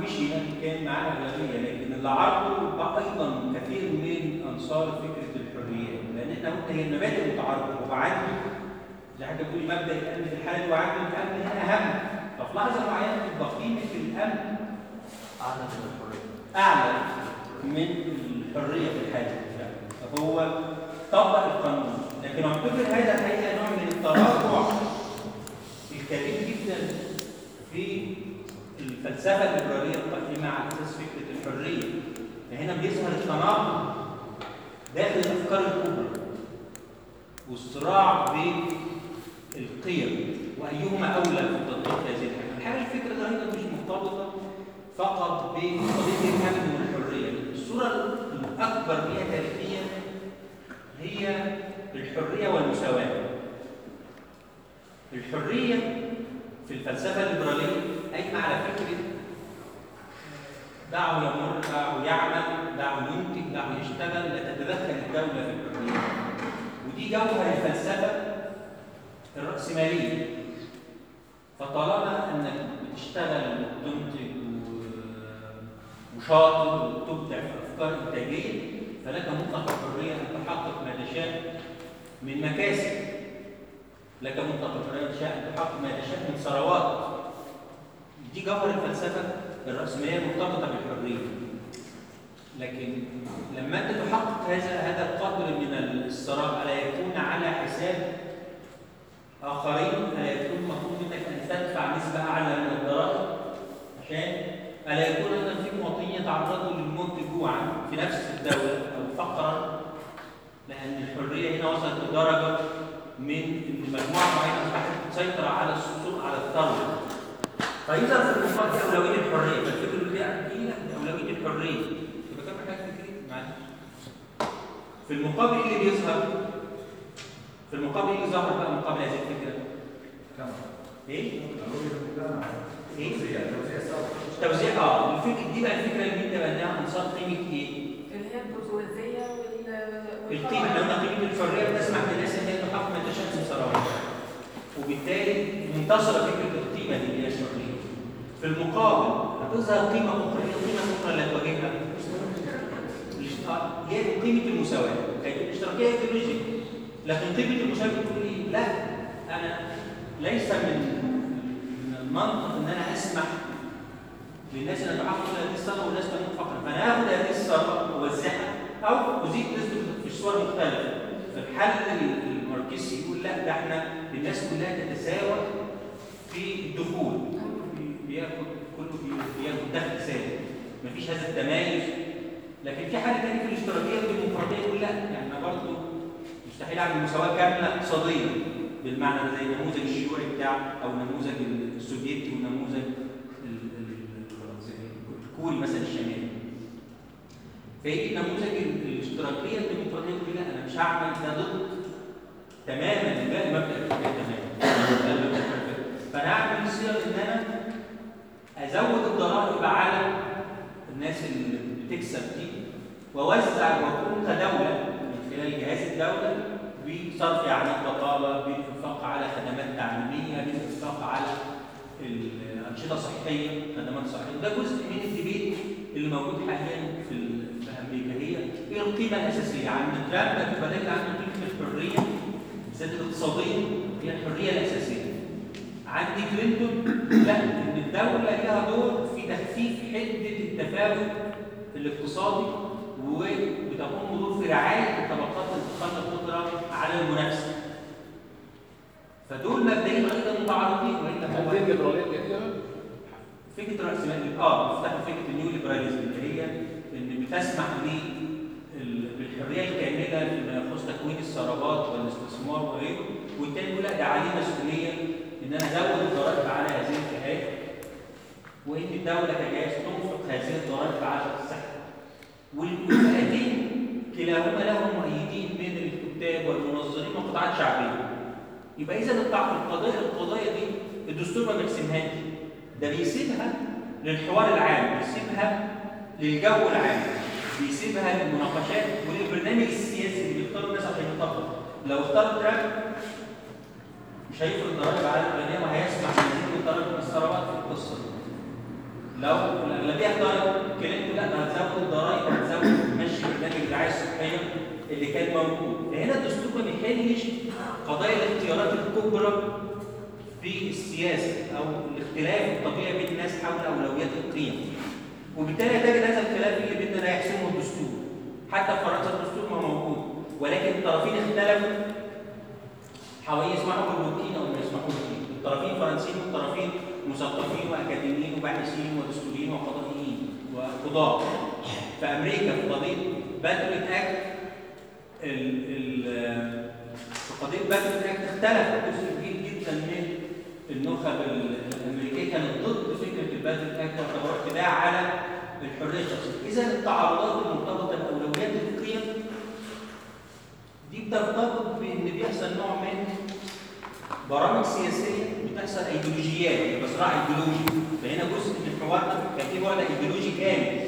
مشي كان معاه اغلبيه لكن اللي عرضه بقى ايضا كثير من انصار فكره الحريات لان احنا قلنا هي المبادئ متعارضه هو عندي زي حاجه بتقولي مبدا الامن في الحاله دي وعندي الامن هنا اهم ففي لحظه معينه تبقى قيمه الامن اعلى من الحريه اعلى من الحريه في الحاله دي. فهو طبق القانون لكن اعتبر هذا الحقيقه نوع من التراجع الكبير جدا في الفلسفه الليبراليه القائمه على اساس فكره الحريه فهنا بيظهر التناقض داخل الافكار الكبرى والصراع بين القيم وايهما اولى في تطبيق هذه الحاجه الحاجه الفكره ده ايضا مش مرتبطه فقط بقضيه الامن والحريه الصوره الاكبر فيها تاريخيا هي الحريه والمساواه الحريه في الفلسفه الليبراليه قايمه على فكره دعه يمر دعه يعمل دعه ينتج دعه يشتغل لا تتدخل الدوله في الحريه ودي جوهر الفلسفه الراسماليه فطالما انك بتشتغل وبتنتج و- وشاطر وتبدع في افكار انتاجيه فلك مطلق الحريه ان تحقق ما تشاء من مكاسب لك مطلق الحريه ان تشاء ان تحقق ما تشاء من ثروات دي جوهر الفلسفه الراسماليه المرتبطه بالحريه لكن لما انت تحقق هذا هذا القدر من الثراء الا يكون على حساب اخرين الا يكون مطلوب منك ان تدفع نسبه اعلى من الضرائب عشان الا يكون ايضا في مواطنين يتعرضوا للموت جوعا في نفس الدوله او فقرا لان الحريه هنا وصلت لدرجه من ان مجموعه معينه اصبحت تسيطر على السوق على الثروه فيظهر في المقابل دي اولويه الحريه فالفكر اللي دي لا دي اولويه الحريه يبقى كم حاجه فكريه معلش في المقابل إيه اللي بيظهر في المقابل إيه اللي ظهر بقى مقابل هذه الفكره ايه ايه توزيع اه الفكره دي بقى الفكره اللي انت بناها انصار قيمه ايه اللي هي البرجوازيه وال القيمه اللي قلنا قيمه الحريه بتسمح للناس ان هي تحقق ما تشاء من ثروات وبالتالي منتصره فكره القيمه دي اللي هي الحريه في المقابل هتظهر قيمه اخرى هي القيمه الاخرى اللي هتواجهها الاشتراك هي قيمه المساواه كانت الاشتراكيه ايديولوجيا لكن قيمه المساواه بتقول لي لا انا ليس من من المنطق ان انا اسمح للناس ان تحقق هذه الثروه والناس تموت فقرا فانا هاخد هذه الثروه واوزعها او ازيد نسبه في صور مختلفه فالحل الماركسي يقول لا ده احنا الناس كلها تتساوى في الدخول بياخد كله بي- بياخد دخل ثابت مفيش هذا التمايز لكن في حل تاني في الاشتراكيه والديمقراطيه يقول لا يعني انا برضه مستحيل اعمل مساواه كامله اقتصاديا بالمعنى ده زي النموذج الشيوعي بتاع او النموذج السوفيتي والنموذج ال- ال- الكوري مثلا الشمالي فيجي نموذج ال- الاشتراكيه الديمقراطيه يقول لا انا مش هعمل ده ضد تماما لا مبدا الحريه تماما ده المبدأ الحرية. فانا هعمل صيغه ان انا ازود الضرائب على الناس اللي بتكسب دي واوزع واكون كدوله من خلال جهاز الدوله بصرف اعمال بطاله بالانفاق على خدمات تعليميه بالانفاق على الانشطه صحيه خدمات صحيه ده جزء من الديبيت اللي موجود حاليا في ال- في امريكا هي ايه القيمه الاساسيه عند ترامب تبقى دايما عنده قيمه الحريه بالذات الاقتصاديه هي الحريه الاساسيه عندي كلينتون لا ان الدوله لها دور في تخفيف حده التفاوت الاقتصادي وبتقوم بدور في رعايه الطبقات الأقل القدره على المنافسه. فدول مبدئيا ايضا متعارضين والا هو هل دي الليبراليه اللي هي فكره راسماليه اه بيفتحوا فكره النيو ليبراليزم اللي هي ان بتسمح لي ال- بالحريه الكامله فيما يخص تكوين الثروات والاستثمار وغيره والتاني يقول لا ده عليه مسؤوليه ان انا ازود الضرائب على هذه الجهات وان الدوله كجهاز تنفق هذه الضرائب على الصحه والفئتين كلاهما لهم مؤيدين من الكتاب والمنظرين وقطاعات شعبيه يبقى اذا القضايا القضايا القضايا دي الدستور ما بيقسمهاش ده بيسيبها للحوار العام بيسيبها للجو العام بيسيبها للمناقشات وللبرنامج السياسي اللي بيختاروا الناس عشان يطبق لو اختار ترامب مش هيفرض ضرائب على الاغنياء وهيسمح بهذه الضرائب من الثروات في القصه دي لو الاغلبيه اختارت كلينتون لا ده هتزود الضرائب وهتزود تمشي برنامج الرعايه الصحيه اللي كان موجود فهنا الدستور ما بيحلش قضايا الاختيارات الكبرى في السياسه او الاختلاف الطبيعي بين الناس حول اولويات القيم وبالتالي تجد هذا الخلاف اللي بيننا لا يحسمه الدستور حتى في فرنسا الدستور ما موجود ولكن الطرفين اختلفوا حوالي يسمحوا بالروتين او ما يسمحوا بالروتين الطرفين فرنسيين والطرفين مثقفين واكاديميين وباحثين ودستوريين وقضائيين وقضاة في امريكا في قضيه باتريت اكت ال ال في قضيه باتريت اكت اختلف جزء كبير جدا من النخب ال- الامريكيه كانت ضد فكره الباتريت اكت واعتبروها اعتداء على الحريه الشخصيه اذا التعارضات المرتبطه باولويات القيم دي بترتبط بان بيحصل نوع من برامج سياسيه بتحصل ايديولوجيات يبقى صراع ايديولوجي فهنا جزء من الحوار ده كان في بعد ايديولوجي كامل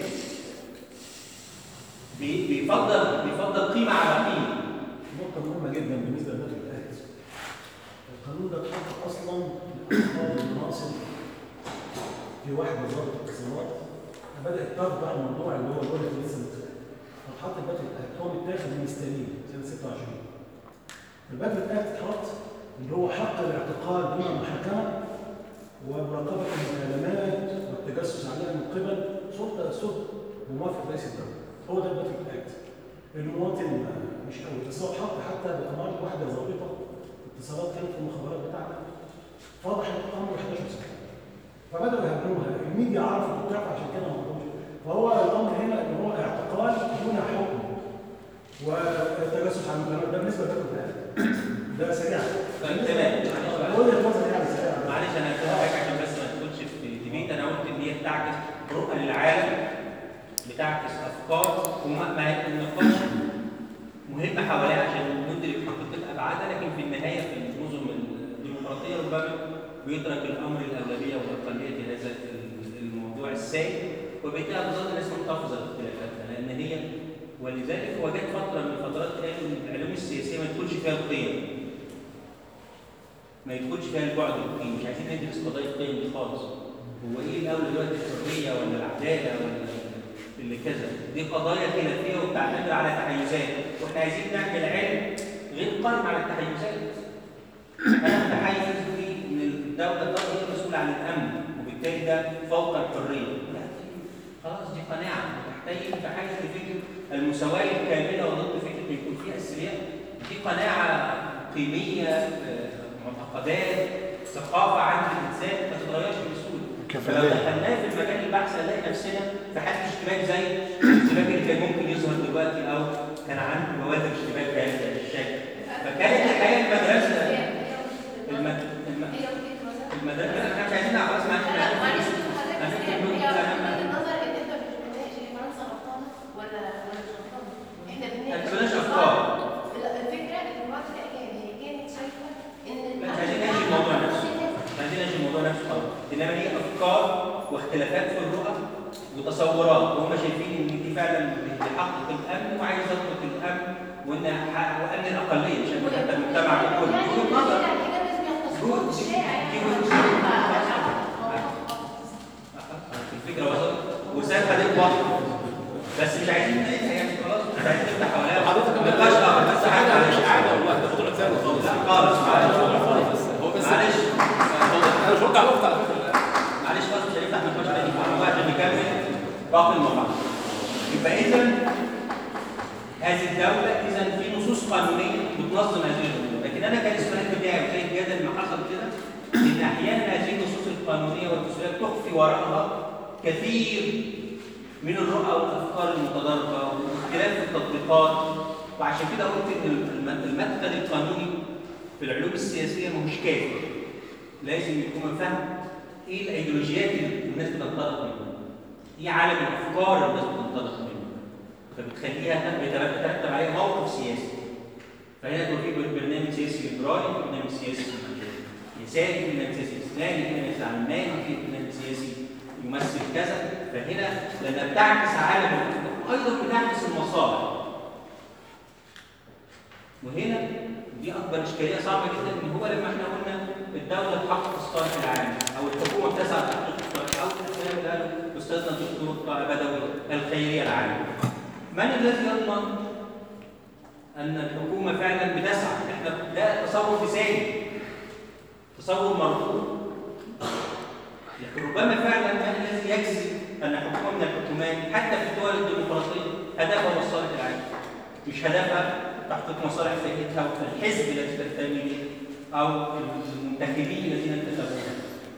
بي- بيفضل بيفضل قيمه على قيمه نقطة مهمة جدا بالنسبة لباقي الآيات. القانون ده اتحط أصلا لأصحاب المناصب في واحدة وزارة الاتصالات بدأت تطبع الموضوع اللي هو الولد اللي لسه متخانق. فاتحط الباتريت أكت هو متاخد من ستالين سنة 26. الباتريت أكت اتحط اللي هو حق الاعتقال دون المحاكمة ومراقبة المكالمات والتجسس عليها من قبل سلطة سلطة بموافقة رئيس الدولة. هو ده الباتريت أكت. المواطن مش قوي بس هو اتحط حتى بأمارة واحدة ظابطة اتصالات كانت في المخابرات بتاعنا فضح الأمر 11 سنة فبدأوا يهاجموها الميديا عرفت وبتعرف عشان كده ما عندهمش فهو الأمر هنا إن هو اعتقال دون حكم والتجسس على المكالمات ده بالنسبة للباتريت أكت ده سريع طيب تمام معلش بقى. وجهة نظري يعني سريع معلش انا هقول حاجه عشان بس ما تدخلش في ديبيت انا قلت ان هي بتعكس رؤى للعالم بتعكس افكار وما ما النقاش مهم حواليها عشان ندرك حقيقه ابعادها لكن في النهايه في النظم الديمقراطيه ربما بيترك الامر للاغلبيه والاقليه في هذا الموضوع السائد وبالتالي بتظل الناس محتفظه باختلافاتها لان هي ولذلك هو جت فتره من الفترات قالوا ان العلوم السياسيه ما يدخلش فيها القيم ما يدخلش فيها البعد القيمي مش عايزين ندرس قضايا القيم دي خالص هو ايه الاول دلوقتي الحريه ولا العداله ولا اللي كذا دي قضايا خلافيه وبتعتمد على تحيزات واحنا عايزين نعمل علم غير قائم على التحيزات انا متحيز في ان الدوله الدوله هي المسؤوله عن الامن وبالتالي ده فوق الحريه لا دي خلاص دي قناعه تحتاج في حاجه لفكره المساواه الكامله وضد فكره ان يكون في اسرياء دي قناعه قيميه آه، معتقدات ثقافه عند الانسان ما تتغيرش بسهوله كفاية. فلو دخلناه في المجال البحث هنلاقي نفسنا في حاله اشتباك زي الاشتباك اللي كان ممكن يظهر دلوقتي او كان عنده بوادر اشتباك بهذا الشكل فكانت الحياه المدرسه الم... الم... المدرسه احنا مش عايزين خلاص معلش لا معلش حضرتك بس هنكتب هي نقطة هي كلام. وجهة النظر ان انت مش بتناقش هي فرنسا غلطانه ولا ولا مش غلطانه احنا بنناقش ما تبقاش أفكار. لا، الفكره ان الوقت الايام هي كانت شايفه ان لا، مش عايزين ننهي الموضوع نفسه مش عايزين ننهي الموضوع نفسه خالص انما هي افكار واختلافات في الرؤى وتصورات وهم شايفين ان دي فعلا بتحقق الامن وعايز يضبط الامن وان ح- وامن الاقليه مش امن حتى المجتمع ككل يعني دي وجهه نظر الحاجات مش بيختصروا في الشارع دي يعني وجهه الفكره وصلت وسام هتكبر بس مش عايزين ننهي يعني خلاص مش عايزين نفتح حواليها حضرتك نقاش اخر بس حاجه مش عادي والله ده موضوع ثاني خالص لا خالص معلش هو بس معلش انا مش برد على الوقت على فكره معلش خلاص مش هنفتح نقاش تاني فهو عشان نكمل باقي الموضوع يبقى اذا هذه الدولة إذا في نصوص قانونية بتنظم هذه الأمور، لكن أنا كان السؤال بتاعي وزي الجدل ما حصل كده إن أحيانا هذه النصوص القانونية والدستورية تخفي وراءها كثير من الرؤى والأفكار المتضاربة واختلاف في التطبيقات وعشان كده قلت إن الم- المدخل القانوني في العلوم السياسية مش كافي لازم يكون فاهم إيه الأيديولوجيات اللي الناس بتنطلق منها إيه عالم الأفكار اللي الناس بتنطلق منها فبتخليها بيترتب عليها موقف سياسي فهنا تقول في برنامج سياسي ليبرالي في برنامج سياسي يساري في برنامج سياسي اسلامي في برنامج علماني في برنامج سياسي يمثل كذا فهنا لانها بتعكس عالم الأفكار، ايضا بتعكس المصالح وهنا دي اكبر اشكاليه صعبه جدا ان هو لما احنا قلنا الدوله تحقق الصالح العام او الحكومه بتسعى لتحقيق الصالح او الكلام اللي قاله استاذنا الدكتور طه بدوي الخيريه العامه. من الذي يضمن ان الحكومه فعلا بتسعى؟ احنا ده تصور مثالي تصور مرفوض لكن ربما فعلا من الذي يجزم ان حكومه من الحكومات حتى في الدول الديمقراطيه هدفها مصالح العالم مش هدفها تحقيق مصالح فئتها والحزب الذي تنتمي اليه او المنتخبين الذين انتخبوها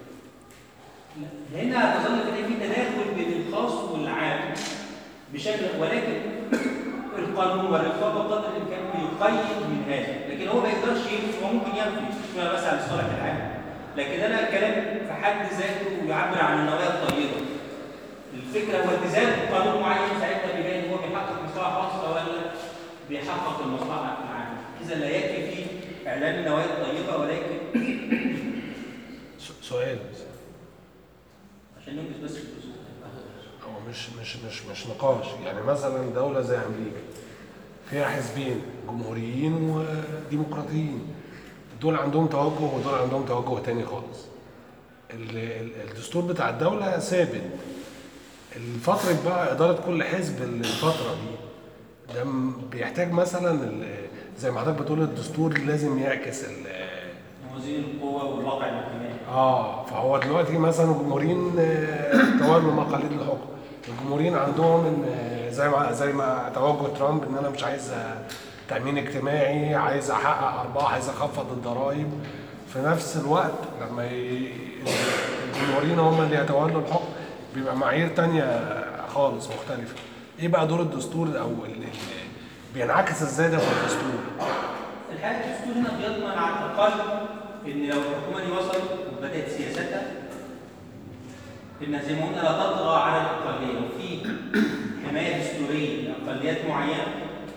هنا تظل كده في تداخل بين الخاص والعام بشكل ولكن القانون والرقابه قدر الامكان بيقيد من هذا لكن هو ما يقدرش ينفي هو ممكن ينفي مش ما بس على الصالح العام لكن انا الكلام في حد ذاته يعبر عن النوايا الطيبه الفكره هو التزام قانون معين ساعتها بيبين هو بيحقق مصلحه خاصه ولا بيحقق المصلحه العامه اذا لا يكفي فيه اعلان النوايا الطيبه ولكن س- سؤال عشان ننجز بس الفلوس هو مش مش مش مش نقاش يعني مثلا دولة زي أمريكا فيها حزبين جمهوريين وديمقراطيين دول عندهم توجه ودول عندهم توجه تاني خالص ال- ال- الدستور بتاع الدولة ثابت الفترة بقى إدارة كل حزب الفترة دي ده م- بيحتاج مثلا ال- زي ما حضرتك بتقول الدستور لازم يعكس ال- موازين القوى والواقع الاجتماعي اه فهو دلوقتي مثلا الجمهوريين آه، تولوا مقاليد الحكم الجمهوريين عندهم ان آه، زي ما زي ما توجه ترامب ان انا مش عايز آه، تامين اجتماعي عايز احقق ارباح عايز اخفض الضرائب في نفس الوقت لما ي... الجمهوريين هم اللي يتولوا الحكم بيبقى معايير تانية خالص مختلفة ايه بقى دور الدستور او ال... ال... بينعكس ازاي ده في الدستور الحقيقه الدستور هنا بيضمن على الاقل ان لو الحكومه دي وصلت وبدات سياستها انها زي ما قلنا لا تطغى على الاقليه وفي حمايه دستوريه لاقليات معينه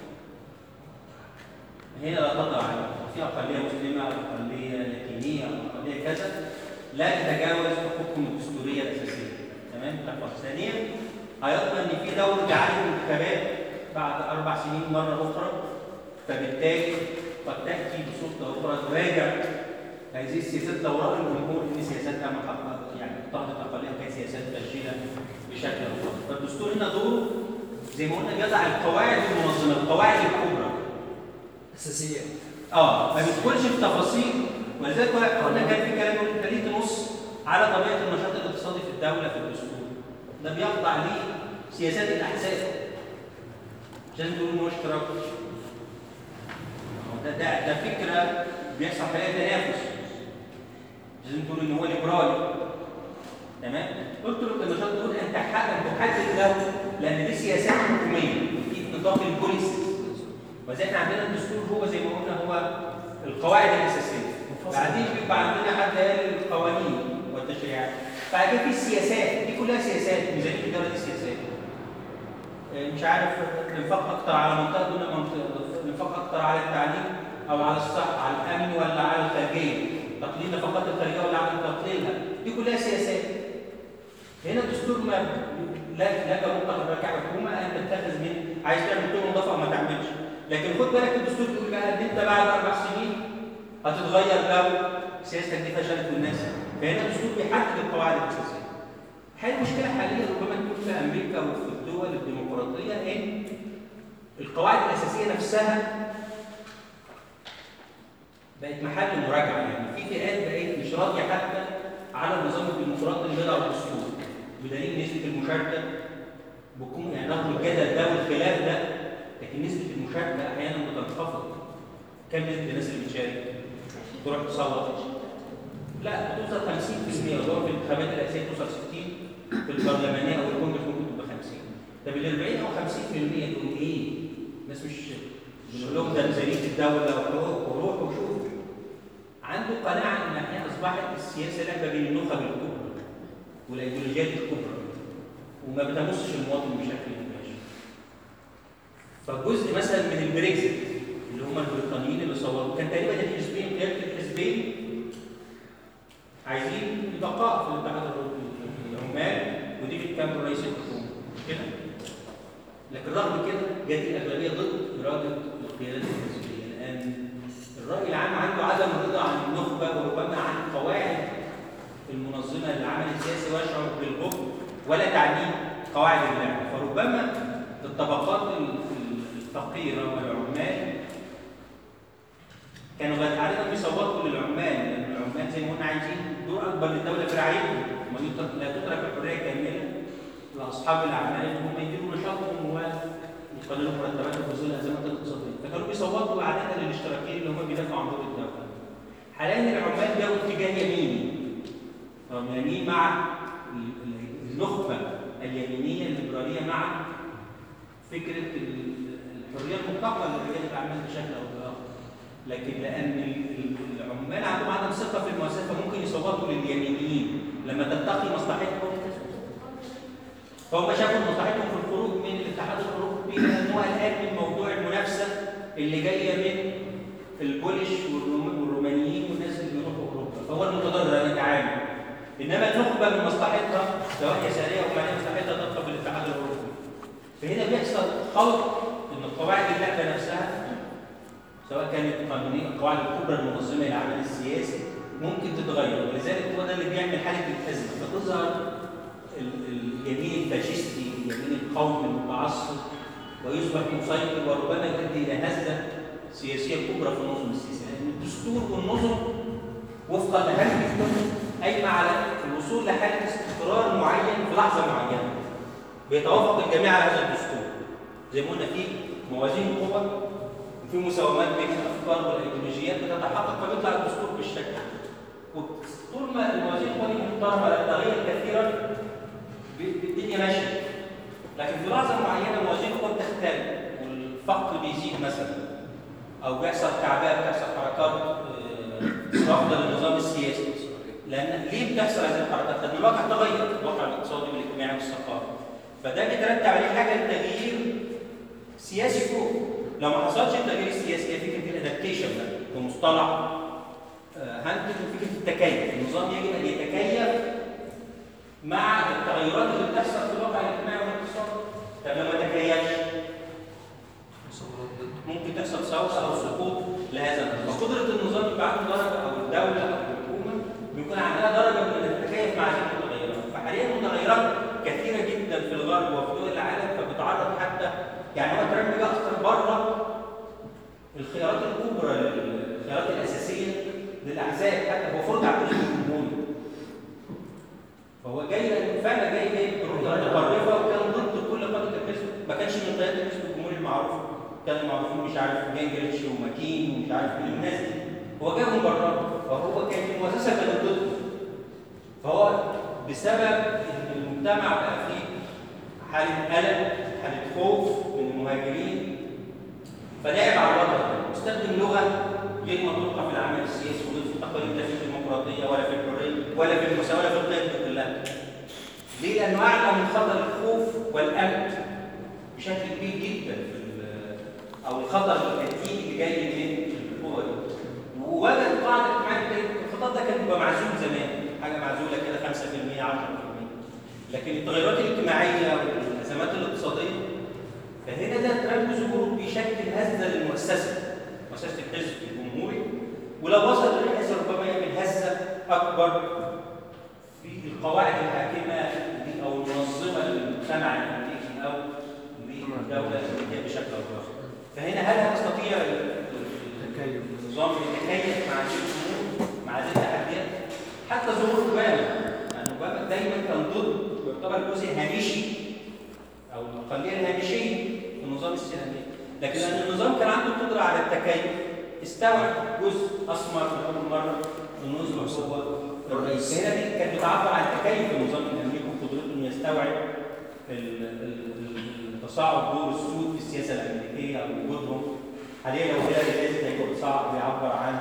هي لا تطغى عليها في اقليه مسلمه او اقليه لاتينيه او اقليه كذا لا تتجاوز حقوقهم الدستوريه الاساسيه تمام تحفظ ثانيا هيضمن ان في دوره اعاده انتخابات بعد اربع سنين مره اخرى فبالتالي قد تاتي بسلطه اخرى تراجع هذه السياسات لو راى الجمهور ان سياساتها ما حققت يعني اتخذت اقليه كانت سياسات فاشله بشكل او باخر فالدستور هنا دوره زي ما قلنا بيضع القواعد المنظمه القواعد الكبرى اساسيات اه ما بيدخلش في تفاصيل ولذلك قلنا كان في كلام يقول انت ليه تنص على طبيعه النشاط الاقتصادي في الدوله في الدستور ده بيخضع ليه سياسات الاحزاب مش لازم تقول ان هو اشتراكي هو ده ده ده فكره بيحصل فيها تنافس مش لازم تقول ان هو ليبرالي تمام قلت له النشاط تقول ان تحقق ان تحدد له لان دي سياسات حكوميه في نظام البوليسيز وزي احنا عندنا الدستور هو زي ما قلنا هو القواعد الاساسيه بعدين بيبقى عندنا حد قال القوانين والتشريعات بعد كده في السياسات دي كلها سياسات ميزانيه الدوله دي سياسات آه، مش عارف ننفق اكتر على منطقه دون منطقه ننفق اكتر على التعليم او على الصحه على الامن ولا على الخارجيه تقليل النفقات الخارجيه ولا عدم تقليلها دي كلها سياسات هنا الدستور ما لا لا مطلق كحكومه ان تتخذ من عايز تعمل قيمه مضافه او ما تعملش لكن خد بالك الدستور بيقول بقى ان انت بعد اربع سنين هتتغير لو سياستك دي فشلت والناس فهنا الدستور بيحدد القواعد الاساسيه. هل المشكله حاليا ربما تكون في امريكا وفي الدول الديمقراطيه ان القواعد الاساسيه نفسها بقت محل مراجعه يعني في فئات بقت مش راضيه حتى على النظام الديمقراطي اللي بيضع الدستور بدليل نسبه المشاركه بتكون يعني رغم الجدل ده والخلاف ده لكن نسبه المشاركه احيانا بتنخفض كم نسبه الناس اللي بتشارك؟ تروح تصوت لا بتوصل 50% ولو في الانتخابات الرئاسيه توصل 60 في البرلمانيه او الكونجرس ممكن تبقى 50 طب ال 40 او 50% دول ايه؟ الناس مش بنقول لهم ده ميزانيه الدوله وروحوا وروحوا وشوفوا عنده قناعه ان احيانا اصبحت السياسه لعبه بين النخب الكبرى والايديولوجيات الكبرى وما بتمسش المواطن بشكل مباشر. فجزء مثلا من البريكزيت اللي هم البريطانيين اللي صوروا كان تقريبا الحزبين قياده الحزبين عايزين البقاء في الاتحاد الاوروبي العمال وديفيد كاميرون رئيس الحكومه مش كده؟ لكن رغم كده جت الاغلبيه ضد اراده القيادات الحزبيه لان الراي العام عنده عدم الرضا عن النخبه وربما عن القواعد المنظمه للعمل السياسي ويشعر بالبخل ولا تعديل قواعد اللعبه فربما الطبقات ال- ال- الفقيره والعمال كانوا غد- عاده بيصوتوا للعمال لان العمال زي ما قلنا عايزين دور اكبر للدوله في رعايتهم وما يترك- لا تترك الحريه كامله لاصحاب الاعمال ان هم يديروا نشاطهم ويقللوا مرتباتهم في ظل الازمات الاقتصاديه فكانوا بيصوتوا عاده للاشتراكيين اللي هم بيدافعوا عن دور الدوله حاليا العمال جابوا اتجاه يميني رغم يمين مع ال- ال- النخبه اليمينيه الليبراليه مع فكره ال- الحريه المطلقه لرجال الاعمال بشكل او باخر لكن لان ال- ال- العمال عندهم عدم ثقه في المؤسسه فممكن يصوتوا لليمينيين لما تلتقي مصلحتهم فهم شافوا مصلحتهم في الخروج من الاتحاد الاوروبي لان هو قلقان من موضوع المنافسه اللي جايه من البولش والروم- والرومانيين والناس اللي بيروحوا اوروبا فهو المتضرر ان يتعامل انما النخبه من مصلحتها سواء يساريه او معنيه مصلحتها تبقى في الاتحاد الاوروبي فهنا بيحصل خلط ان قواعد اللعبه نفسها سواء كانت قانونيه القواعد الكبرى المنظمه للعمل السياسي ممكن تتغير ولذلك هو ده اللي بيعمل حاله الازمه فتظهر ال- ال- اليمين الفاشيستي اليمين القومي المتعصب ويصبح مسيطر وربما يؤدي الى هزه سياسيه كبرى في النظم السياسي لان الدستور والنظم وفقا لهذه النظم قايمه على الوصول لحاله استقرار معين في لحظه معينه بيتوافق الجميع على هذا الدستور زي ما قلنا في موازين قوى وفي مساومات بين الافكار والايديولوجيات بتتحقق فبيطلع الدستور بالشكل ده. وطول ما الموازين القوى دي محترمه لا تتغير كثيرا ب- الدنيا ماشيه لكن في لحظه معينه موازين القوى بتختلف والفقر بيزيد مثلا او بيحصل تعبئه بتحصل حركات آه، رافضه للنظام السياسي لان ليه بتحصل هذه الحركات؟ لان الواقع تغير الواقع الاقتصادي والاجتماعي والثقافي فده بيترتب عليه حاجه لتغيير سياسي فوق لو ما حصلش التغيير السياسي هي فكره الادابتيشن ده بمصطلح آه، هانتد وفكره التكيف النظام يجب ان يتكيف مع التغيرات اللي بتحصل في الواقع الاجتماعي والاقتصادي طب لما تكيفش ممكن تحصل ثوره او سقوط لهذا النظام فقدره النظام يبقى عنده درجه او الدوله او الحكومه بيكون عندها درجه من التكيف مع هذه المتغيرات فحاليا المتغيرات كثيره جدا في الغرب وفي دول العالم فبتعرض حتى يعني هو ترامب جه اكثر بره الخيارات الكبرى الخيارات الاساسيه للاحزاب حتى هو فرض على الحزب الجمهوري فهو جاي لأنه فعلا جاي جاي برؤيه متطرفه وكان ضد كل قاده الحزب ما كانش من قياده الحزب الجمهوري المعروف كان المعروفين مش عارف جنجريتش وماكين ومش عارف كل الناس دي هو جاي من بره فهو كان في المؤسسه كانت ضده فهو بسبب ان المجتمع بقى فيه حاله قلق حاله خوف من المهاجرين فلعب على الوضع ده واستخدم لغه غير مطروقه في العمل السياسي وغير في التقاليد لا في الديمقراطيه ولا في الحريه ولا في المساواه ولا في القيم دي كلها. ليه؟ لانه اعلى من خطر الخوف والامن بشكل كبير جدا في ال- او الخطر الكتير اللي جاي من القوه دي. ووجد بعض الاجتماعات الخطر ده كان بيبقى معزول زمان حاجه معزوله كده 5% 10% لكن التغيرات الاجتماعيه والازمات الاقتصاديه فهنا ده ترامب ظهوره بيشكل هزه للمؤسسه مؤسسه الحزب الجمهوري ولو وصل للرئاسه ربما يعمل هزه اكبر في القواعد الحاكمه دي او المنظمه للمجتمع الامريكي او للدوله الامريكيه بشكل او باخر. فهنا هل هتستطيع النظام يتكيف مع هذه الامور مع هذه التحديات؟ حتى ظهور اوباما يعني اوباما دايما كان ضد يعتبر جزء هامشي او الاقليه الهامشيه في النظام السياسي لكن لان النظام كان عنده القدره على التكيف استوعب جزء اسمر لاول مره من يصبح هو الرئيس هنا دي كانت بتعبر عن تكيف النظام الامريكي وقدرته انه يستوعب ال- ال- ال- تصاعد دور السود في السياسه الامريكيه او وجودهم حاليا لو هيلاري كلينتون هيكون تصاعد بيعبر عن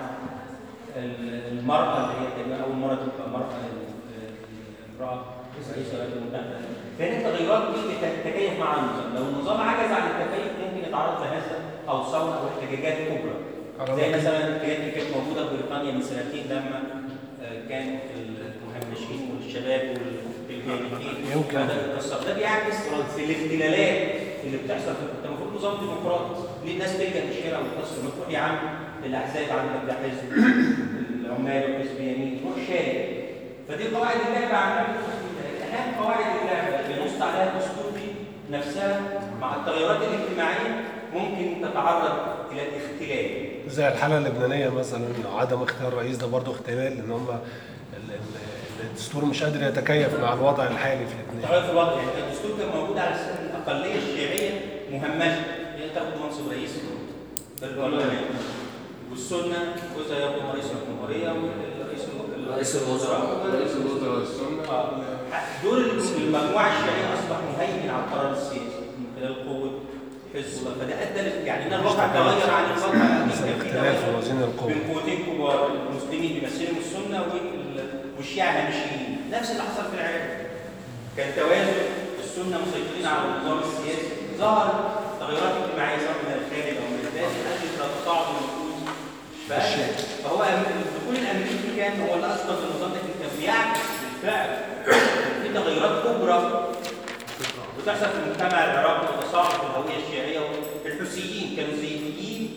ال- المراه اللي هي تقريبا اول مره تبقى مراه امراه رئيس الولايات المتحده فهنا التغيرات دي بتتكيف مع النظام لو النظام عجز عن التكيف ممكن يتعرض لهزه او ثوره او احتجاجات كبرى زي مثلا الاحتجاجات اللي كانت موجوده في بريطانيا من سنتين لما آه، كان المهمشين والشباب والجانبين يمكن. بدأ القصه ده بيعكس في الاختلالات اللي بتحصل في انت المفروض نظام ديمقراطي ليه الناس تلجا للشارع وتكسر ما تروح يا عم الاحزاب عندك ده حزب العمال وحزب يمين روح شارك فدي قواعد اللعبه عماله احكام قواعد اللعبه اللي بينص عليها الدستور دي نفسها مع التغيرات الاجتماعيه ممكن تتعرض الى الاختلال زي الحالة اللبنانية مثلا عدم اختيار رئيس ده برضه اختلال لأن هم ال- ال- الدستور مش قادر يتكيف مع الوضع الحالي في لبنان. تغير في الوضع يعني الدستور كان موجود على اساس ان الاقليه الشيعيه مهمشه هي تاخد منصب رئيس في البرلمان والسنه جزء ياخد رئيس الجمهوريه والرئيس رئيس الوزراء رئيس الوزراء والسنه دور المجموعه الشيعيه اصبح مهيمن على القرار السياسي من خلال قوه حزب الله فده ادى ل- يعني ان الواقع تغير عن الواقع القديم كان في اختلاف في توازن موازين القوة. بين قوتين كبار المسلمين بيمثلهم السنه وال- والشيعه هامشيين نفس اللي حصل في العراق كان توازن السنه مسيطرين على النظام السياسي ظهر تغيرات اجتماعيه سواء من الخارج او من الداخل ادت الى تصاعد النفوذ ف- فهو أم- الدخول الامريكي كان هو اللي اسقط النظام لكن كان بيعكس بالفعل في تغيرات كبرى بتحصل في المجتمع العراقي وتصاعد في الهويه الشيعيه الحوثيين كانوا زيديين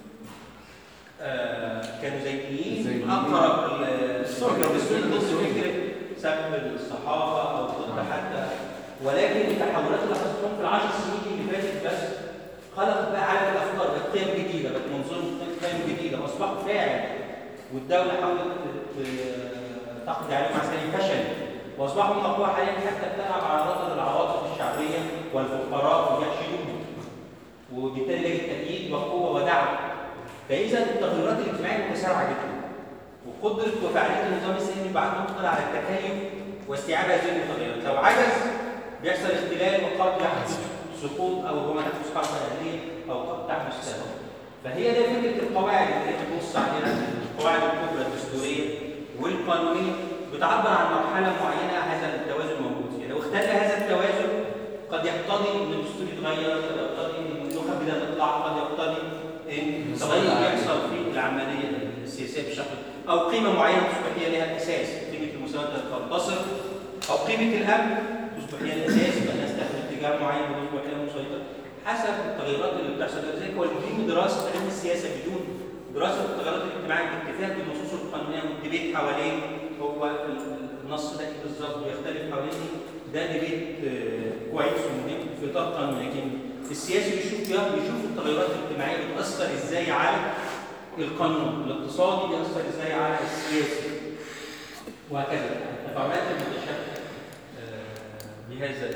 آه، كانوا زيديين اقرب اقرب السنه ضد فكره سب الصحافه او ضد حتى ولكن التحولات اللي حصلت في العشر سنين اللي فاتت بس خلقت بقى عالم الافكار بقت قيم جديده بقت منظومه قيم جديده واصبحوا فاعل والدوله حاولت ت- تقضي عليهم عسكري فشل واصبحوا هم اقوى حاليا حتى بتلعب على رضا العواطف الشعبيه والفقراء ويحشدوهم وبالتالي لقيت تأييد وقوه ودعم فاذا التغيرات الاجتماعيه متسارعه جدا وقدره وفعاليه النظام السياسي بعد مقدر على التكيف واستيعاب هذه المتغيرات لو عجز بيحصل اختلال وقد يحدث سقوط او هو تحدث حركه اهليه او قد تحدث سلام فهي دي فكره القواعد اللي هي بتبص عليها القواعد الكبرى الدستوريه والقانونيه بتعبر عن مرحله معينه هذا التوازن موجود فيها لو اختل هذا التوازن قد يقتضي ان الدستور يتغير قد يقتضي ان النخب بدها تطلع قد يقتضي ان تغير يحصل في العمليه السياسيه بشكل او قيمه معينه تصبح هي لها اساس قيمه المساواه تنتصر او قيمه الامن تصبح هي الاساس يبقى الناس تاخد اتجاه معين وتصبح هي مسيطره حسب التغيرات اللي بتحصل لذلك هو المهم دراسه علم السياسه بدون دراسه التغيرات الاجتماعيه بالاكتفاء بالنصوص القانونيه والديبيت حوالين هو ال- النص ده ايه بالظبط ويختلف حوالين إيه، ده ديبيت آه، كويس ومهم في اطار قانوني لكن السياسي بيشوف بيشوف التغيرات الاجتماعيه بتاثر ازاي على القانون الاقتصادي بيأثر ازاي على السياسي وهكذا التفاعلات المتشابهه آه، بهذا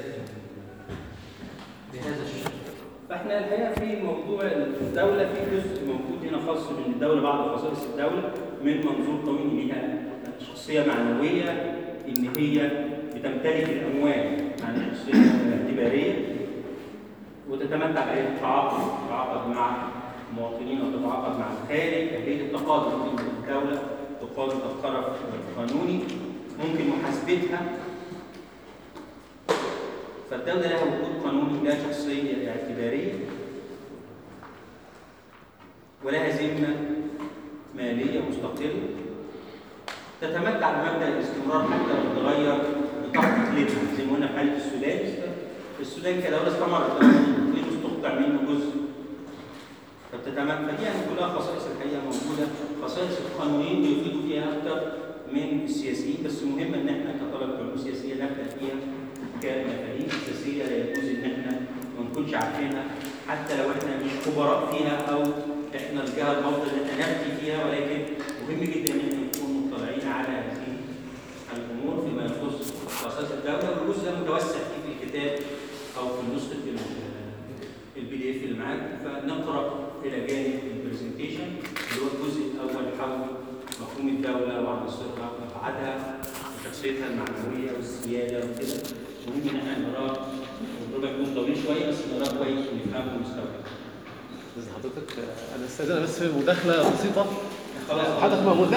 بهذا الشكل فاحنا الحقيقه في موضوع الدوله في جزء موجود هنا خاص من الدوله بعض خصائص الدوله من منظور قانوني ليها شخصيه معنويه ان هي بتمتلك الاموال عن شخصيه اعتباريه وتتمتع بأهلية التعاقد تتعاقد مع مواطنين وتتعاقد مع الخارج أهلية التقاضي ممكن الدولة تقاضي الطرف القانوني ممكن محاسبتها فالدولة لها وجود قانوني لها شخصية اعتبارية ولها ذمة مالية مستقلة تتمتع بمبدأ الاستمرار حتى لو تغير نطاق تقليدها زي ما قلنا في حالة السودان السودان كدولة استمرت ليه مستقطع منه جزء فبتتمكن فدي يعني كلها خصائص الحقيقة موجودة خصائص القانونيين بيفيدوا فيها أكتر من السياسيين بس مهم إن إحنا كطلبة علوم سياسية نبدأ فيها كمفاهيم أساسية لا يجوز إن إحنا ما نكونش عارفينها حتى لو إحنا مش خبراء فيها أو إحنا الجهة المفضل إن إحنا نفتي فيها ولكن مهم جدا إن إحنا نكون مطلعين على هذه الأمور فيما يخص خصائص الدولة والجزء ده متوسع فيه في الكتاب أو في نسخة البي دي اف اللي معاك فنقرا الى جانب البرزنتيشن اللي هو الجزء الاول حول مفهوم الدوله وعناصرها وابعادها وشخصيتها المعنويه والسياده وكده مهم ان احنا نقراه والربع يكون طويل شويه بس نقراه كويس ونفهمه ونستوعبه. حضرتك انا استاذن بس مداخله بسيطه خلاص حضرتك موجود